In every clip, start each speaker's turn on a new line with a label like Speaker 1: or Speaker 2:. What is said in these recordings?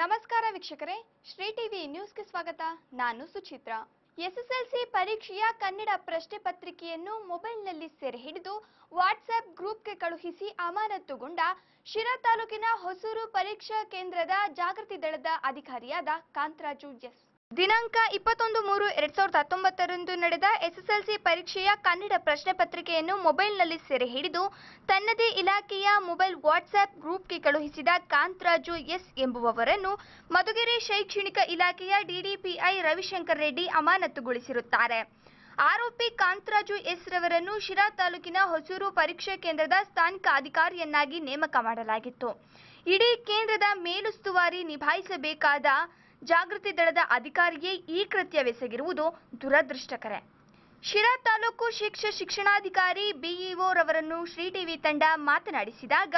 Speaker 1: ನಮಸ್ಕಾರ ವೀಕ್ಷಕರೇ ಶ್ರೀ ಟಿವಿ ನ್ಯೂಸ್ಗೆ ಸ್ವಾಗತ ನಾನು ಸುಚಿತ್ರ ಎಸ್ಎಸ್ಎಲ್ಸಿ ಪರೀಕ್ಷೆಯ ಕನ್ನಡ ಪ್ರಶ್ನೆ ಪತ್ರಿಕೆಯನ್ನು ಮೊಬೈಲ್ನಲ್ಲಿ ಸೆರೆ ಹಿಡಿದು ವಾಟ್ಸ್ಆಪ್ ಗ್ರೂಪ್ಗೆ ಕಳುಹಿಸಿ ಅಮಾನತುಗೊಂಡ ಶಿರಾ ತಾಲೂಕಿನ ಹೊಸೂರು ಪರೀಕ್ಷಾ ಕೇಂದ್ರದ ಜಾಗೃತಿ ದಳದ ಅಧಿಕಾರಿಯಾದ ಕಾಂತರಾಜು ಎಸ್ ದಿನಾಂಕ ಇಪ್ಪತ್ತೊಂದು ಮೂರು ಎರಡ್ ಸಾವಿರದ ಹತ್ತೊಂಬತ್ತರಂದು ನಡೆದ ಎಸ್ಎಸ್ಎಲ್ಸಿ ಪರೀಕ್ಷೆಯ ಕನ್ನಡ ಪ್ರಶ್ನೆ ಪತ್ರಿಕೆಯನ್ನು ಮೊಬೈಲ್ನಲ್ಲಿ ಸೆರೆ ಹಿಡಿದು ತನ್ನದೇ ಇಲಾಖೆಯ ಮೊಬೈಲ್ ವಾಟ್ಸ್ಆಪ್ ಗ್ರೂಪ್ಗೆ ಕಳುಹಿಸಿದ ಕಾಂತರಾಜು ಎಸ್ ಎಂಬುವವರನ್ನು ಮಧುಗಿರಿ ಶೈಕ್ಷಣಿಕ ಇಲಾಖೆಯ ಡಿಡಿಪಿಐ ರವಿಶಂಕರ್ ರೆಡ್ಡಿ ಅಮಾನತುಗೊಳಿಸಿರುತ್ತಾರೆ ಆರೋಪಿ ಕಾಂತರಾಜು ಎಸ್ ರವರನ್ನು ಶಿರಾ ತಾಲೂಕಿನ ಹೊಸೂರು ಪರೀಕ್ಷಾ ಕೇಂದ್ರದ ಸ್ಥಾನಿಕ ಅಧಿಕಾರಿಯನ್ನಾಗಿ ನೇಮಕ ಮಾಡಲಾಗಿತ್ತು ಇಡೀ ಕೇಂದ್ರದ ಮೇಲುಸ್ತುವಾರಿ ನಿಭಾಯಿಸಬೇಕಾದ ಜಾಗೃತಿ ದಳದ ಅಧಿಕಾರಿಯೇ ಈ ಕೃತ್ಯವೆಸಗಿರುವುದು ದುರದೃಷ್ಟಕರ ಶಿರಾ ತಾಲೂಕು ಶಿಕ್ಷ ಶಿಕ್ಷಣಾಧಿಕಾರಿ ಬಿಇಒ ರವರನ್ನು ಶ್ರೀ ಟಿವಿ ತಂಡ ಮಾತನಾಡಿಸಿದಾಗ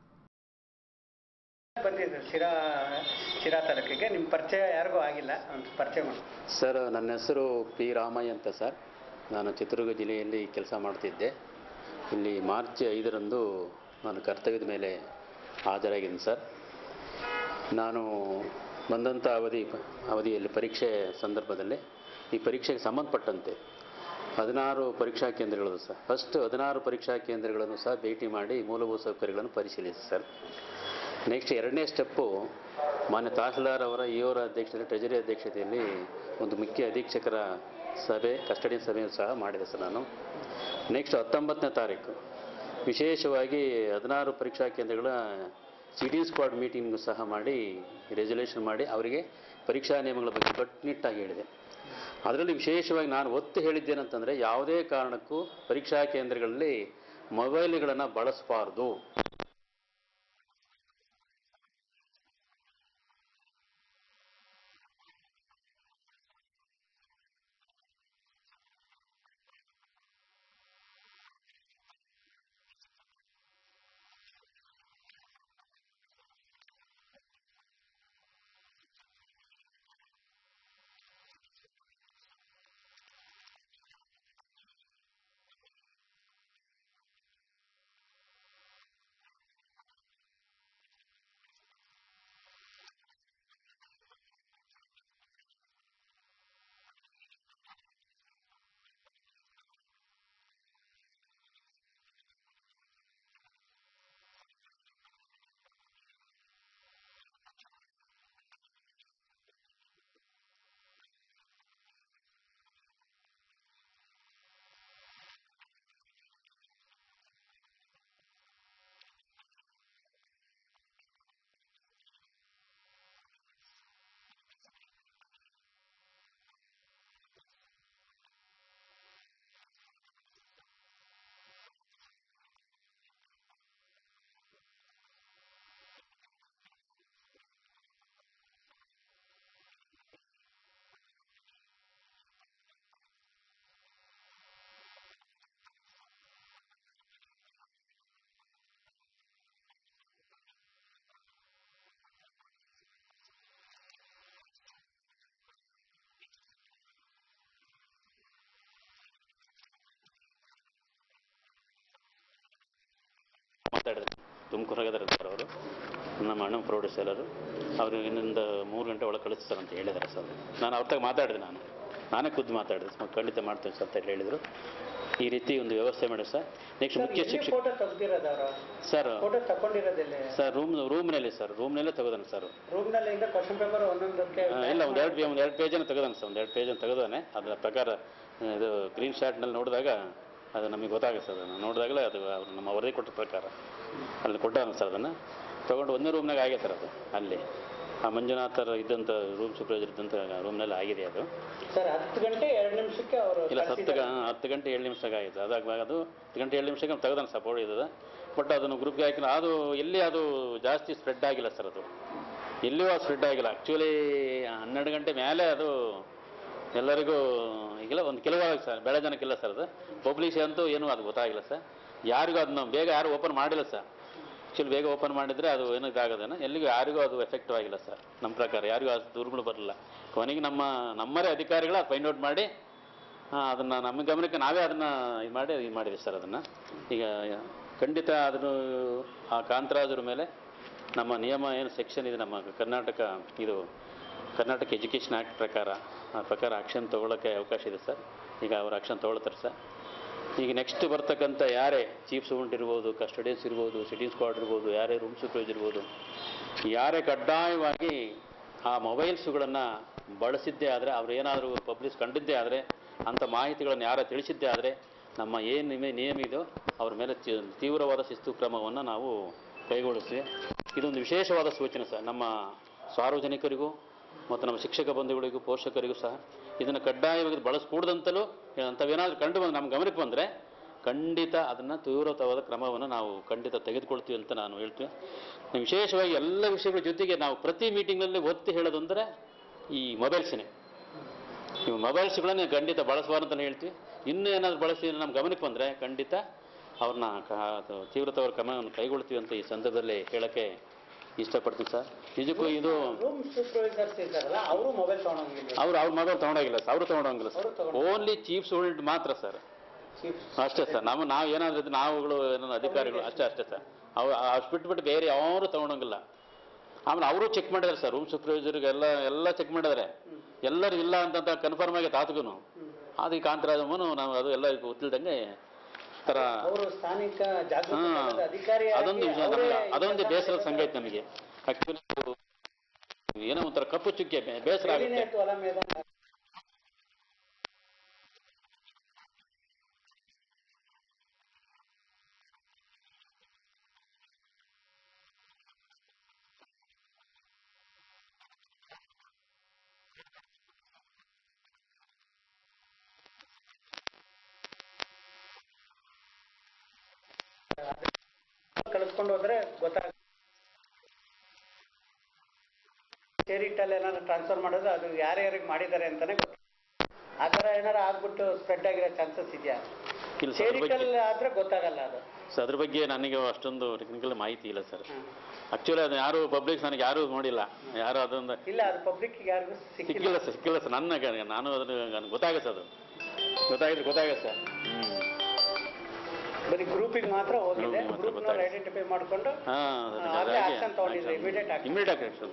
Speaker 2: ಬಂದಿದ್ದು ಶಿರಾ ಶಿರಾ ತಾಲೂಕಿಗೆ ನಿಮ್ಮ ಪರಿಚಯ ಯಾರಿಗೂ ಆಗಿಲ್ಲ ಒಂದು ಪರಿಚಯ ಮಾಡಿ
Speaker 3: ಸರ್ ನನ್ನ ಹೆಸರು ಪಿ ರಾಮಯ್ಯ ಅಂತ ಸರ್ ನಾನು ಚಿತ್ರದುರ್ಗ ಜಿಲ್ಲೆಯಲ್ಲಿ ಕೆಲಸ ಮಾಡ್ತಿದ್ದೆ ಇಲ್ಲಿ ಮಾರ್ಚ್ ಐದರಂದು ನಾನು ಕರ್ತವ್ಯದ ಮೇಲೆ ಹಾಜರಾಗಿದ್ದೀನಿ ಸರ್ ನಾನು ಬಂದಂಥ ಅವಧಿ ಅವಧಿಯಲ್ಲಿ ಪರೀಕ್ಷೆ ಸಂದರ್ಭದಲ್ಲಿ ಈ ಪರೀಕ್ಷೆಗೆ ಸಂಬಂಧಪಟ್ಟಂತೆ ಹದಿನಾರು ಪರೀಕ್ಷಾ ಕೇಂದ್ರಗಳು ಸರ್ ಫಸ್ಟ್ ಹದಿನಾರು ಪರೀಕ್ಷಾ ಕೇಂದ್ರಗಳನ್ನು ಸಹ ಭೇಟಿ ಮಾಡಿ ಮೂಲಭೂತ ಸೌಕರ್ಯಗಳನ್ನು ಪರಿಶೀಲಿಸಿ ಸರ್ ನೆಕ್ಸ್ಟ್ ಎರಡನೇ ಸ್ಟೆಪ್ಪು ಮಾನ್ಯ ತಹಸೀಲ್ದಾರ್ ಅವರ ಇಯವರ ಅಧ್ಯಕ್ಷತೆ ಟ್ರೆಜರಿ ಅಧ್ಯಕ್ಷತೆಯಲ್ಲಿ ಒಂದು ಮುಖ್ಯ ಅಧೀಕ್ಷಕರ ಸಭೆ ಕಸ್ಟಡಿ ಸಭೆಯು ಸಹ ಮಾಡಿದೆ ಸರ್ ನಾನು ನೆಕ್ಸ್ಟ್ ಹತ್ತೊಂಬತ್ತನೇ ತಾರೀಕು ವಿಶೇಷವಾಗಿ ಹದಿನಾರು ಪರೀಕ್ಷಾ ಕೇಂದ್ರಗಳ ಸಿಟಿ ಸ್ಕ್ವಾಡ್ ಮೀಟಿಂಗು ಸಹ ಮಾಡಿ ರೆಸಲ್ಯೂಷನ್ ಮಾಡಿ ಅವರಿಗೆ ಪರೀಕ್ಷಾ ನಿಯಮಗಳ ಬಗ್ಗೆ ಕಟ್ಟುನಿಟ್ಟಾಗಿ ಹೇಳಿದೆ ಅದರಲ್ಲಿ ವಿಶೇಷವಾಗಿ ನಾನು ಒತ್ತು ಹೇಳಿದ್ದೇನಂತಂದರೆ ಯಾವುದೇ ಕಾರಣಕ್ಕೂ ಪರೀಕ್ಷಾ ಕೇಂದ್ರಗಳಲ್ಲಿ ಮೊಬೈಲ್ಗಳನ್ನು ಬಳಸಬಾರ್ದು ಮಾತಾಡಿದ್ರು ತುಮಕೂರಾಗದಾರೆ ಸರ್ ಅವರು ನಮ್ಮ ಅಣ್ಣ ಪ್ರೌಢಶಾಲರು ಅವರು ಇನ್ನೊಂದು ಮೂರು ಗಂಟೆ ಒಳಗೆ ಕಳಿಸ್ತಾರೆ ಅಂತ ಹೇಳಿದ್ದಾರೆ ಸರ್ ನಾನು ಅವ್ರ ತಗ ಮಾತಾಡಿದೆ ನಾನು ನಾನೇ ಖುದ್ದು ಮಾತಾಡಿದೆ ಸರ್ ಖಂಡಿತ ಮಾಡ್ತೇವೆ ಸರ್ ಅಂತ ಹೇಳಿದರು ಈ ರೀತಿ ಒಂದು ವ್ಯವಸ್ಥೆ ಮಾಡಿ ಸರ್ ನೆಕ್ಸ್ಟ್ ಮುಖ್ಯ ಶಿಕ್ಷಕ
Speaker 2: ಫೋಟೋ ತೆಗ್ದಿರೋದು ಅವರು
Speaker 3: ಸರ್
Speaker 2: ಫೋಟೋ ತಗೊಂಡಿರೋದಿಲ್ಲ
Speaker 3: ಸರ್ ರೂಮ್ ರೂಮ್ನಲ್ಲಿ ಸರ್ ರೂಮ್ನಲ್ಲೇ ತೆಗೆದಾನೆ ಸರ್
Speaker 2: ರೂಮ್ನಲ್ಲಿ ಇಂದ ಕ್ವಶನ್ ಪೇಪರ್ ಒಂದೊಂದಕ್ಕೆ
Speaker 3: ಆ, ಇಲ್ಲ ಒಂದು ಎರಡು ಒಂದು ಎರಡು ಪೇಜನ್ನು ತೆಗೆದಾನೆ ಸರ್ ಒಂದು ಎರಡು ಪೇಜನ್ನು ತೆಗೆದಾನೆ ಅದರ ಪ್ರಕಾರ ಆ, ಇದು ಗ್ರೀನ್ ಶಾರ್ಟ್ನಲ್ಲಿ ನೋಡಿದಾಗ ಅದು ನಮಗೆ ಗೊತ್ತಾಗುತ್ತೆ ಸರ್ ಅದನ್ನು ನೋಡಿದಾಗಲೇ ಅದು ಅವರು ನಮ್ಮ ವರದಿ ಕೊಟ್ಟ ಪ್ರಕಾರ ಅಲ್ಲಿ ಕೊಟ್ಟಾನ ಸರ್ ಅದನ್ನು ತೊಗೊಂಡು ಒಂದೇ ರೂಮ್ನಾಗ ಆಗಿದೆ ಸರ್ ಅದು ಅಲ್ಲಿ ಆ ಮಂಜುನಾಥರ್ ಇದ್ದಂಥ ರೂಮ್ ಸೂಪರ್ವೈಸರ್ ಇದ್ದಂಥ ರೂಮ್ನಲ್ಲಿ ಆಗಿದೆ ಅದು
Speaker 2: ಸರ್ ಹತ್ತು ಗಂಟೆ ಎರಡು ನಿಮಿಷಕ್ಕೆ ಅವರು
Speaker 3: ಇಲ್ಲ ಹತ್ತು ಗ- ಹತ್ತು ಗಂಟೆ ಏಳು ನಿಮಿಷದಾಗ ಆಗಿದೆ ಅದಾಗ ಅದು ಹತ್ತು ಗಂಟೆ ಏಳು ನಿಮಿಷಕ್ಕೆ ತೆಗೆದಾನೆ ಸಪೋರ್ಟ್ ಇದ್ದದ ಬಟ್ ಅದನ್ನು ಗ್ರೂಪ್ಗೆ ಹಾಕಿಲ್ಲ ಅದು ಎಲ್ಲಿ ಅದು ಜಾಸ್ತಿ ಸ್ಪ್ರೆಡ್ ಆಗಿಲ್ಲ ಸರ್ ಅದು ಎಲ್ಲಿಯೂ ಅದು ಸ್ಪ್ರೆಡ್ ಆಗಿಲ್ಲ ಆ್ಯಕ್ಚುಲಿ ಹನ್ನೆರಡು ಗಂಟೆ ಮೇಲೆ ಅದು ಎಲ್ಲರಿಗೂ ಈಗಿಲ್ಲ ಒಂದು ಕೆಲವಾಗ ಸರ್ ಬೆಳೆ ಜನಕ್ಕಿಲ್ಲ ಸರ್ ಅದು ಪಬ್ಲಿಷ್ ಅಂತೂ ಏನೂ ಅದು ಗೊತ್ತಾಗಿಲ್ಲ ಸರ್ ಯಾರಿಗೂ ಅದನ್ನ ಬೇಗ ಯಾರು ಓಪನ್ ಮಾಡಿಲ್ಲ ಸರ್ ಆ್ಯಕ್ಚುಲಿ ಬೇಗ ಓಪನ್ ಮಾಡಿದರೆ ಅದು ಏನೂ ಇದಾಗೋದೇನೋ ಎಲ್ಲಿಗೂ ಯಾರಿಗೂ ಅದು ಎಫೆಕ್ಟಿವ್ ಆಗಿಲ್ಲ ಸರ್ ನಮ್ಮ ಪ್ರಕಾರ ಯಾರಿಗೂ ಅದು ದೂರುಗಳು ಬರಲಿಲ್ಲ ಕೊನೆಗೆ ನಮ್ಮ ನಮ್ಮರೇ ಅಧಿಕಾರಿಗಳು ಅದು ಫೈಂಡ್ ಔಟ್ ಮಾಡಿ ಅದನ್ನು ನಮ್ಮ ಗಮನಕ್ಕೆ ನಾವೇ ಅದನ್ನು ಇದು ಮಾಡಿ ಇದು ಮಾಡಿದ್ದೀವಿ ಸರ್ ಅದನ್ನು ಈಗ ಖಂಡಿತ ಅದನ್ನು ಆ ಕಾಂತರಾಜರ ಮೇಲೆ ನಮ್ಮ ನಿಯಮ ಏನು ಸೆಕ್ಷನ್ ಇದೆ ನಮ್ಮ ಕರ್ನಾಟಕ ಇದು ಕರ್ನಾಟಕ ಎಜುಕೇಷನ್ ಆ್ಯಕ್ಟ್ ಪ್ರಕಾರ ಆ ಪ್ರಕಾರ ಆಕ್ಷನ್ ತೊಗೊಳಕ್ಕೆ ಅವಕಾಶ ಇದೆ ಸರ್ ಈಗ ಅವ್ರು ಆಕ್ಷನ್ ತೊಗೊಳ್ತಾರೆ ಸರ್ ಈಗ ನೆಕ್ಸ್ಟ್ ಬರ್ತಕ್ಕಂಥ ಯಾರೇ ಚೀಫ್ ಸೂಂಟ್ ಇರ್ಬೋದು ಕಸ್ಟಡಿಯನ್ಸ್ ಇರ್ಬೋದು ಸಿಟಿಂಗ್ ಸ್ಕ್ವಾಡ್ ಇರ್ಬೋದು ಯಾರೇ ರೂಮ್ ಸೂಪರ್ವೈಸ್ ಇರ್ಬೋದು ಯಾರೇ ಕಡ್ಡಾಯವಾಗಿ ಆ ಮೊಬೈಲ್ಸ್ಗಳನ್ನು ಬಳಸಿದ್ದೇ ಆದರೆ ಅವ್ರು ಏನಾದರೂ ಪಬ್ಲಿಷ್ ಕಂಡಿದ್ದೇ ಆದರೆ ಅಂಥ ಮಾಹಿತಿಗಳನ್ನು ಯಾರ ತಿಳಿಸಿದ್ದೇ ಆದರೆ ನಮ್ಮ ಏನು ನಿಮ ನಿಯಮ ಇದೋ ಅವ್ರ ಮೇಲೆ ತಿ- ತೀವ್ರವಾದ ಶಿಸ್ತು ಕ್ರಮವನ್ನು ನಾವು ಕೈಗೊಳ್ಳಿಸ್ತೀವಿ ಇದೊಂದು ವಿಶೇಷವಾದ ಸೂಚನೆ ಸರ್ ನಮ್ಮ ಸಾರ್ವಜನಿಕರಿಗೂ ಮತ್ತು ನಮ್ಮ ಶಿಕ್ಷಕ ಬಂಧುಗಳಿಗೂ ಪೋಷಕರಿಗೂ ಸಹ ಇದನ್ನು ಕಡ್ಡಾಯವಾಗಿ ಬಳಸ್ಕೂಡ್ದಂತಲೂ ಅಂಥವೇನಾದರೂ ಕಂಡು ಬಂದು ನಮ್ಮ ಗಮನಕ್ಕೆ ಬಂದರೆ ಖಂಡಿತ ಅದನ್ನು ತೀವ್ರತವಾದ ಕ್ರಮವನ್ನು ನಾವು ಖಂಡಿತ ತೆಗೆದುಕೊಳ್ತೀವಿ ಅಂತ ನಾನು ಹೇಳ್ತೀವಿ ನಾವು ವಿಶೇಷವಾಗಿ ಎಲ್ಲ ವಿಷಯಗಳ ಜೊತೆಗೆ ನಾವು ಪ್ರತಿ ಮೀಟಿಂಗ್ನಲ್ಲಿ ಒತ್ತಿ ಹೇಳೋದಂದರೆ ಈ ಮೊಬೈಲ್ಸ್ನೇ ನೀವು ಮೊಬೈಲ್ಸ್ಗಳನ್ನೇ ಖಂಡಿತ ಬಳಸಬಾರ್ದು ಅಂತಲೇ ಹೇಳ್ತೀವಿ ಇನ್ನೂ ಏನಾದರೂ ಬಳಸಿ ನಮ್ಮ ಗಮನಕ್ಕೆ ಬಂದರೆ ಖಂಡಿತ ಅವ್ರನ್ನ ಕ- ಅದು ತೀವ್ರತವಾದ ಕ್ರಮವನ್ನು ಕೈಗೊಳ್ತೀವಿ ಅಂತ ಈ ಸಂದರ್ಭದಲ್ಲಿ ಹೇಳೋಕ್ಕೆ ಇಷ್ಟಪಡ್ತೀನಿ ಸರ್ ನಿಜಕ್ಕೂ ಇದು
Speaker 2: ರೂಮ್ ಸೂಪರ್ವೈಸರ್ಸ್ ಇದ್ದಾರಲ್ಲ ಅವರು ಮೊಬೈಲ್ ತೊಗೊಂಡೋಗಿಲ್ಲ
Speaker 3: ಅವ್ರು ಅವ್ರ ಮೊಬೈಲ್ ತೊಗೊಂಡೋಗಿಲ್ಲ ಸರ್ ಅವರು ತೊಗೊಂಡೋಗಿಲ್ಲ ಸರ್
Speaker 2: ಅವ್ರು ತಗೊಂಡು-
Speaker 3: ಓನ್ಲಿ ಚೀಫ್ ಸ್ಟೂಡೆಂಟ್ ಮಾತ್ರ ಸರ್
Speaker 2: ಚೀಫ್
Speaker 3: ಅಷ್ಟೇ ಸರ್ ನಾವು ನಾವು ಏನಾದರೂ ಇದ್ರೆ ನಾವುಗಳು ಏನಾದ್ರು ಅಧಿಕಾರಿಗಳು ಅಷ್ಟೇ ಅಷ್ಟೇ ಸರ್ ಅವು ಅಷ್ಟು ಬಿಟ್ಬಿಟ್ಟು ಬೇರೆ ಯಾರು ತೊಗೊಂಡೋಗಿಲ್ಲ ಆಮೇಲೆ ಅವರು ಚೆಕ್ ಮಾಡಿದ್ದಾರೆ ಸರ್ ರೂಮ್ ಸೂಪರ್ವೈಸರ್ಗೆ ಎಲ್ಲ ಎಲ್ಲ ಚೆಕ್ ಮಾಡಿದ್ದಾರೆ ಎಲ್ಲರೂ ಇಲ್ಲ ಅಂತ ಕನ್ಫರ್ಮ್ ಆಗಿ ತಾತಗೂ ಅದು ಈ ಕಾಂತರಾಜಮ್ಮನು ನಾವು ಅದು ಎಲ್ಲ ಗೊತ್ತಿಲ್ದಂಗೆ ಥರ
Speaker 2: ಅವರು ಸ್ಥಾನಿಕ ಜಾಗೃತ
Speaker 3: ಹಾ.
Speaker 2: ತಂಡದ ಅಧಿಕಾರಿಯಾಗಿ
Speaker 3: ಅದೊಂದು ವಿಷಯ
Speaker 2: ಅವರೇ
Speaker 3: ನಮ್ಗೆ ಅದೊಂದು
Speaker 2: ಕೆಲಸ
Speaker 3: ಬೇಸರದ
Speaker 2: ಮಾಡ್ತಾರೆ.
Speaker 3: ಸಂಗತಿ ನಮಗೆ ಆ್ಯಕ್ಚುಲಿ ಏನೋ ಒಂಥರ ಕಪ್ಪು ಚುಕ್ಕೆ ಬೇ- ಬೇಸರ ಆಗುತ್ತೆ
Speaker 2: ಮೇಲಿನ ಹೊಲ ಮೇದಾನ ಕಳಿಸ್ಕೊಂಡು ಹೋದ್ರೆ ಗೊತ್ತಾಗ ಸೇರಿಟ್ಟಲ್ಲಿ ಏನಾದ್ರು ಟ್ರಾನ್ಸ್ಫರ್ ಮಾಡಿದ್ರೆ ಅದು ಯಾರ್ಯಾರಿಗೆ ಮಾಡಿದ್ದಾರೆ ಅಂತಾನೆ ಗೊತ್ತಾಗ ಆ ಥರ ಏನಾರು ಆಗ್ಬಿಟ್ಟು ಸ್ಪ್ರೆಡ್ ಆಗಿರೋ ಚಾನ್ಸಸ್ ಇದೆಯಾ
Speaker 3: ಇಲ್ಲ ಸರ್ ಅದ್ರ ಬಗ್ಗೆ
Speaker 2: ಸೇರಿಟಲ್ ಆದ್ರೆ ಗೊತ್ತಾಗಲ್ಲ ಅದು
Speaker 3: ಸರ್ ಅದ್ರ ಬಗ್ಗೆ ನನಗೆ ಅಷ್ಟೊಂದು ಟೆಕ್ನಿಕಲ್ ಮಾಹಿತಿ ಇಲ್ಲ ಸರ್
Speaker 2: ಹ್ಮ್.
Speaker 3: ಆಕ್ಚುಲಿ ಅದು ಯಾರು ಪಬ್ಲಿಕ್ ನನಗೆ ಯಾರು ನೋಡಿಲ್ಲ ಯಾರು ಅದೊಂದು
Speaker 2: ಇಲ್ಲ ಅದು ಪಬ್ಲಿಕ್ ಯಾರಿಗೂ ಸಿಕ್ಕಿಲ್ಲ
Speaker 3: ಸಿಕ್ಕಿಲ್ಲ ಸರ್ ಸಿಕ್ಕಿಲ್ಲ ಸರ್ ನನ್ನ ಗ- ನಾನು ಅದನ್ನು ನನಗೆ ಗೊತ್ತಾಗುತ್ತೆ ಅದು ಗೊತ್ತಾಗಿದ್ರೆ ಗೊತ್ತಾಗುತ್ತೆ ಸರ್ ಹ್ಞೂ
Speaker 2: ಬರೀ ಗ್ರೂಪಿಗೆ ಮಾತ್ರ ಹೋಗಿದೆ
Speaker 3: Group ಮಾತ್ರ
Speaker 2: ಗ್ರೂಪ್ನವ್ರು
Speaker 3: ಗೊತ್ತಾಗಿದೆ.
Speaker 2: ಐಡೆಂಟಿಫೈ ಮಾಡ್ಕೊಂಡು
Speaker 3: ಹಾಂ
Speaker 2: ಆಗ್ಲೇ action ತಗೊಂಡಿದ್ರು, immediate action.
Speaker 3: ಇಮಿಡಿಯೇಟ್ ಆಕ್ಷನ್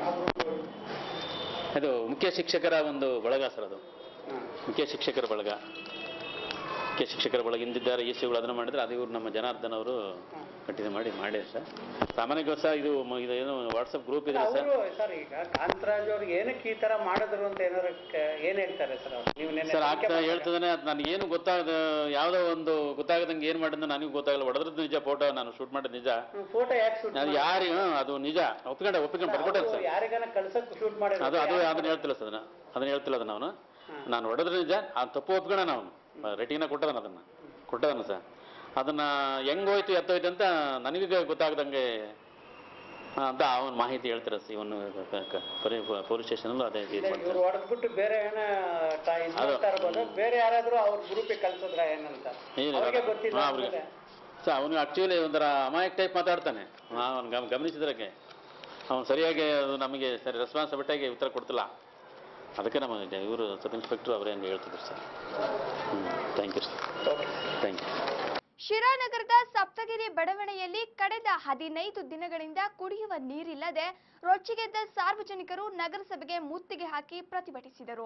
Speaker 3: ಅದು ಮುಖ್ಯ ಶಿಕ್ಷಕರ ಒಂದು ಬಳಗ ಸರ್ ಅದು
Speaker 2: ಹ್ಮ್.
Speaker 3: ಮುಖ್ಯ ಶಿಕ್ಷಕರ ಬಳಗ ಮುಖ್ಯ ಶಿಕ್ಷಕರ ಬಳಗ ಹಿಂದಿದ್ದಾರೆ ಈ ಸಿಗಳು ಅದನ್ನು ಮಾಡಿದ್ರೆ ಅದು ಇವ್ರು ನಮ್ಮ ಜನಾರ್ದನ್ ಅವರು ಕಂಟಿನ್ಯೂ ಮಾಡಿ ಮಾಡಿದ್ರು ಸರ್ ಸಾಮಾನ್ಯವಾಗಿ ಸರ್ ಇದು ಮ- ಇದು ಏನು ವಾಟ್ಸಪ್ ಗ್ರೂಪ್ ಇದೆ ಸರ್
Speaker 2: ಅವರು ಸರ್ ಈಗ ಕಾಂತರಾಜ್ ಅವ್ರಿಗೆ ಏನಕ್ಕೆ ಈ ತರ ಮಾಡಿದ್ರು ಅಂತ ಏನಾರ ಕ- ಏನ್ ಹೇಳ್ತಾರೆ ಸರ್ ಅವ್ರು ನೀವು ನೆನ್ನೆ
Speaker 3: ಸರ್
Speaker 2: ತನಿಖೆ
Speaker 3: ಆಗ್ತಾ
Speaker 2: ಮಾಡಿದ್ರಾ?
Speaker 3: ಹೇಳ್ತಿದ್ದಾನೆ ಅದು ನನಗೇನು ಗೊತ್ತಾಗದ ಯಾವುದೋ ಒಂದು ಗೊತ್ತಾಗದಂಗೆ ಏನು ಮಾಡಿದ್ದು ನನಗೂ ಗೊತ್ತಾಗಲ್ಲ ಹೊಡೆದ್ರದ್ದು ನಿಜ ಫೋಟೋ ನಾನು ಶೂಟ್ ಮಾಡಿದ್ದು ನಿಜ
Speaker 2: ಹ್ಮ್, ಫೋಟೋ ಯಾಕೆ ಶೂಟ್
Speaker 3: ನಾನು ಯಾರು ಅದು ನಿಜ ಒಪ್ಕೊಂಡೆ ಒಪ್ಕೊಂಡು ಬರ್ಕೊಟ್ಟೆ ಸರ್
Speaker 2: ಯಾರಿಗಾನ ಕಳ್ಸಕ್ ಶೂಟ್ ಮಾಡಿದ್ರು
Speaker 3: ಅದು ಅದು ಅದನ್ನ ಹೇಳ್ತಿಲ್ಲ ಸರ್ ಅದನ್ನ ಅದನ್ನ ಹೇಳ್ತಿಲ್ಲ ಅದನ್ನ ಅವನು ನಾನು ಹೊಡೆದ್ರೆ ನಿಜ ಆ ತಪ್ಪು ಒಪ್ಕೊಂಡ ನಾವು ರೆಟಿನ ಕೊಟ್ಟದನ ಅದನ್ನ ಕೊಟ್ಟದನ ಸರ್ ಅದನ್ನ ಹೆಂಗ್ ಹೋಯ್ತು ಎತ್ತೋಯ್ತು ಅಂತ ನನಗೆ ಗೊತ್ತಾಗ್ದಂಗೆ ಆ, ಅಂತ ಅವನ ಮಾಹಿತಿ ಹೇಳ್ತಾರೆ ಸರ್ ಇವನು ಪೊಲೀಸ್ ಸ್ಟೇಷನಲ್ಲೂ ಅದೇ ಇದು ಮಾಡ್ತಾರೆ
Speaker 2: ಇವ್ರು ಹೊಡೆದ್ಬಿಟ್ಟು ಬೇರೆ ಏನ ಟ- ಇದ್
Speaker 3: ಅದು-
Speaker 2: ಮಾಡ್ತಾ ಇರ್ಬೋದು ಬೇರೆ ಯಾರಾದ್ರೂ ಅವ್ರ ಗ್ರೂಪಿಗೆ ಕಳ್ಸಿದ್ರ ಏನಂತ
Speaker 3: ಏನಿಲ್ಲ.
Speaker 2: ಅವ್ರಿಗೆ ಗೊತ್ತಿಲ್ಲ
Speaker 3: ಹಾ, ಅವ್ರಿಗೆ.
Speaker 2: ಆಮೇಲೆ.
Speaker 3: ಸರ್ ಅವನು ಆಕ್ಚುಲಿ ಒಂಥರ ಅಮಾಯಕ್ ಟೈಪ್ ಮಾತಾಡ್ತಾನೆ ಅವನು ಗಮ ಗಮನಿಸಿದ್ರಕ್ಕೆ ಅವನು ಸರಿಯಾಗಿ ಅದು ನಮಗೆ ಸರಿ ರೆಸ್ಪಾನ್ಸಿಬಿಲಿಟಿಯಾಗಿ ಉತ್ತರ ಕೊಡ್ತಿಲ್ಲ ಅದಕ್ಕೆ ನಮ್ಮ ಇವರು ಸಬ್ ಇನ್ಸ್ಪೆಕ್ಟರ್ ಅವರೇ ಹಂಗೆ ಹೇಳ್ತಿದ್ರು ಸರ್ ಹ್ಞೂ thank you sir
Speaker 2: Okay.
Speaker 3: Thank you
Speaker 1: ಶಿರಾನಗರದ ಸಪ್ತಗಿರಿ ಬಡಾವಣೆಯಲ್ಲಿ ಕಳೆದ ಹದಿನೈದು ದಿನಗಳಿಂದ ಕುಡಿಯುವ ನೀರಿಲ್ಲದೆ ರೊಚ್ಚಿಗೆದ್ದ ಸಾರ್ವಜನಿಕರು ನಗರಸಭೆಗೆ ಮುತ್ತಿಗೆ ಹಾಕಿ ಪ್ರತಿಭಟಿಸಿದರು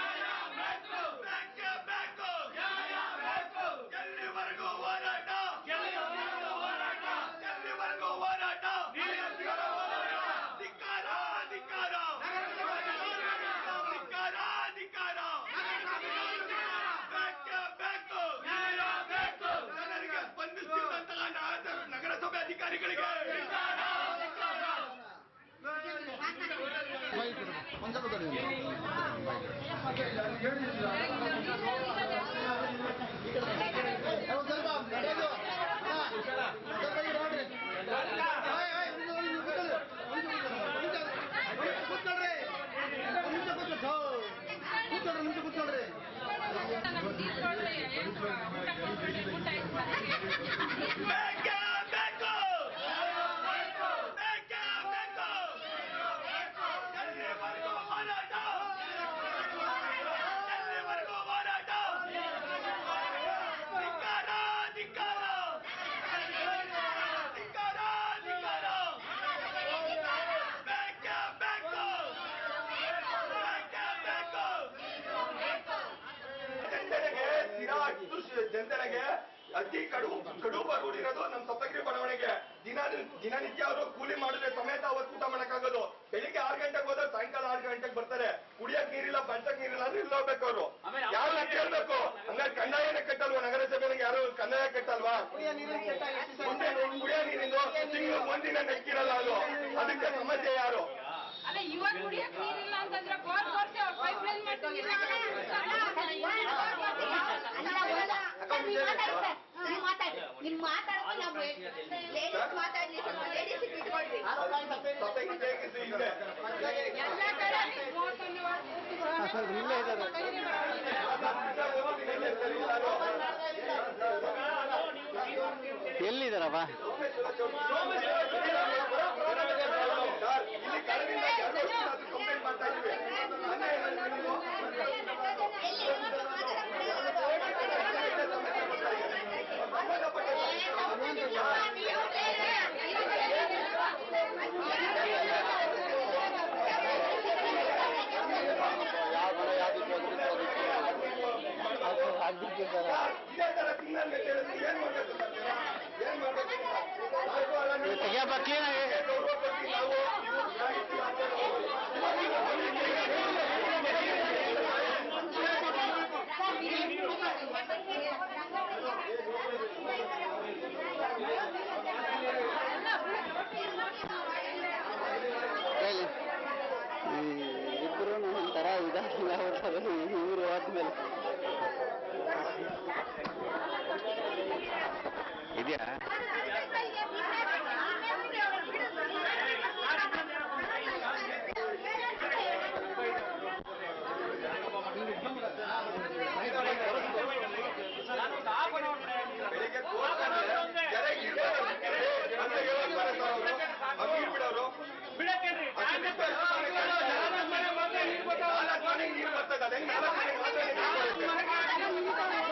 Speaker 4: ಎಲ್ಲಿವರೆಗೂ ಹೋರಾಟ ಎಲ್ಲಿವರೆಗೂ ಹೋರಾಟ ಧಿಕ್ಕಾರ ಧಿಕ್ಕಾರ ಧಿಕ್ಕಾರ ಧಿಕ್ಕಾರ ಬೇಕೇ ಬೇಕು ಜನರಿಗೆ ಸ್ಪಂದಿಸುತ್ತಿದ್ದಂತಹ ನಗರ- ನಗರಸಭೆ ಅಧಿಕಾರಿಗಳಿಗೆ ಬೇಕೇ ಬೇಕು ಬೇಕೇ ಬೇಕು ಎಲ್ಲಿವರೆಗೂ ಹೋರಾಟ ಎಲ್ಲಿವರೆಗೂ ಹೋರಾಟ ಧಿಕ್ಕಾರ ಧಿಕ್ಕಾರ
Speaker 5: ಅತಿ ಕಡು ಕಡು ಬಡವರಿರೋದು ನಮ್ಮ ಸಪ್ತಗಿರಿ ಬಡಾವಣೆಗೆ ದಿನ ದಿನನಿತ್ಯ ಅವರು ಕೂಲಿ ಮಾಡಿದ್ರೆ ಸಮೇತ ಅವತ್ತು ಊಟ ಮಾಡಕ್ಕಾಗೋದು ಬೆಳಿಗ್ಗೆ ಆರು ಗಂಟೆಗೆ ಹೋದ್ರೆ ಸಾಯಂಕಾಲ ಆರು ಗಂಟೆಗೆ ಬರ್ತಾರೆ ಕುಡಿಯಕ್ ನೀರಿಲ್ಲ ಬಳ್ಸಕ್ ನೀರಿಲ್ಲ ಅಂದ್ರೆ ಇಲ್ಲ ಹೋಗ್ಬೇಕು ಅವರು ಯಾರನ್ನ ಕೇಳ್ಬೇಕು ಹಂಗಾರೆ ಕಂದಾಯನೇ ಕಟ್ಟಲ್ವಾ ನಗರಸಭೆಗೆ ಯಾರು ಕಂದಾಯ ಕಟ್ಟಲ್ವಾ ಮುಂದೆ ಕುಡಿಯೋ ನೀರಿಂದು ತಿಂಗಳು ಒಂದಿನ ನೆಕ್ಕಿರಲ್ಲ ಅದು ಅದಕ್ಕೆ ಸಮಸ್ಯೆ ಯಾರು
Speaker 6: ಅಲ್ಲ ಇವಾಗ ಕುಡಿಯಕ್ ನೀರಿಲ್ಲ ಅಂತಂದ್ರೆ ಬೋರ್ ಕೊಡ್ತೇವೆ ಪೈಪ್ ಲೈನ್ ಮಾಡ್ತೀವಿಲ್ಲ
Speaker 7: ನಿಮ್ ಮಾತಾಡೋದು ನಾವು ಲೇಡೀಸ್ ಮಾತಾಡ್ಲಿ ಸ್ವಲ್ಪ ಲೇಡೀಸ್ ಬಿಟ್ಕೊಡ್ರಿ
Speaker 5: ಸೊಸೈಟಿ ಹೇಗಿದ್ದು ಹಿಂದೆ
Speaker 6: ಎಲ್ಲ ಕಡೆ ಮೂವತ್ತೊಂದು
Speaker 3: ಎಲ್ಲಿದ್ದಾರವ
Speaker 5: ಸರ್, ಇಲ್ಲಿ ಕಳೆದಿಂದ ಎರಡು ವರ್ಷದಿಂದ ಕಂಪ್ಲೇಂಟ್ ಮಾಡ್ತಾ ಇದ್ದೀವಿ ಮೊನ್ನೆ ಏನಾದ್ರು ನೀವು
Speaker 7: ಎಲ್ಲಿ ಹೆಣ್ಮಕ್ಳು
Speaker 5: ಇದೇ ತರ ತಿಂಗಳ ಹೇಳಿದ್ರೆ ಏನ್ ಮಾಡ್ಬೇಕು ಸರ್ ನೀವು? ಏನ್ ಮಾಡ್ಬೇಕು ಸಾಕು ಅಲ್ಲ ನೀವು?
Speaker 3: ತೆಗಿಯಪ್ಪ ಕ್ಲೀನಾಗಿ
Speaker 5: ಗೌರವ ಕೊಟ್ಟು ನಾವು ಇವ್ರು ಸಾಹಿತ್ಯ
Speaker 3: ಹೇಳಿ ಇಬ್ಬರು ಒಂಥರ ಇದಾಗಿಲ್ಲ ಆಗ್ಬಿಟ್ಟದು ಇವರು ಹೋದ್ಮೇಲೆ ಇದೆಯಾ
Speaker 5: ಬೆಳಿಗ್ಗೆ ಕೂತ್ಕೊಂಡ್ರೆ ಕೆರೆ ಇರ್ಬೇಕು. ಅಂತ ಹೇಳೋಕ್ ಬರಲ್ಲ ಸರ್ ಅವ್ರು. ಅವ್ರು ನೀರ್ ಬಿಡೋರು. ಅಷ್ಟು ಬಿಟ್ಟು ಅಷ್ಟು ನಾಲ್ಕು ಮನೆಗೆ ನೀರ್ ಬರ್ತದೆ. ಅದ್ ಹೆಂಗ್ ನಾಲ್ಕು ಮನೆಗೆ ಮಾತ್ರ ನೀರ್ ಬರುತ್ತೆ?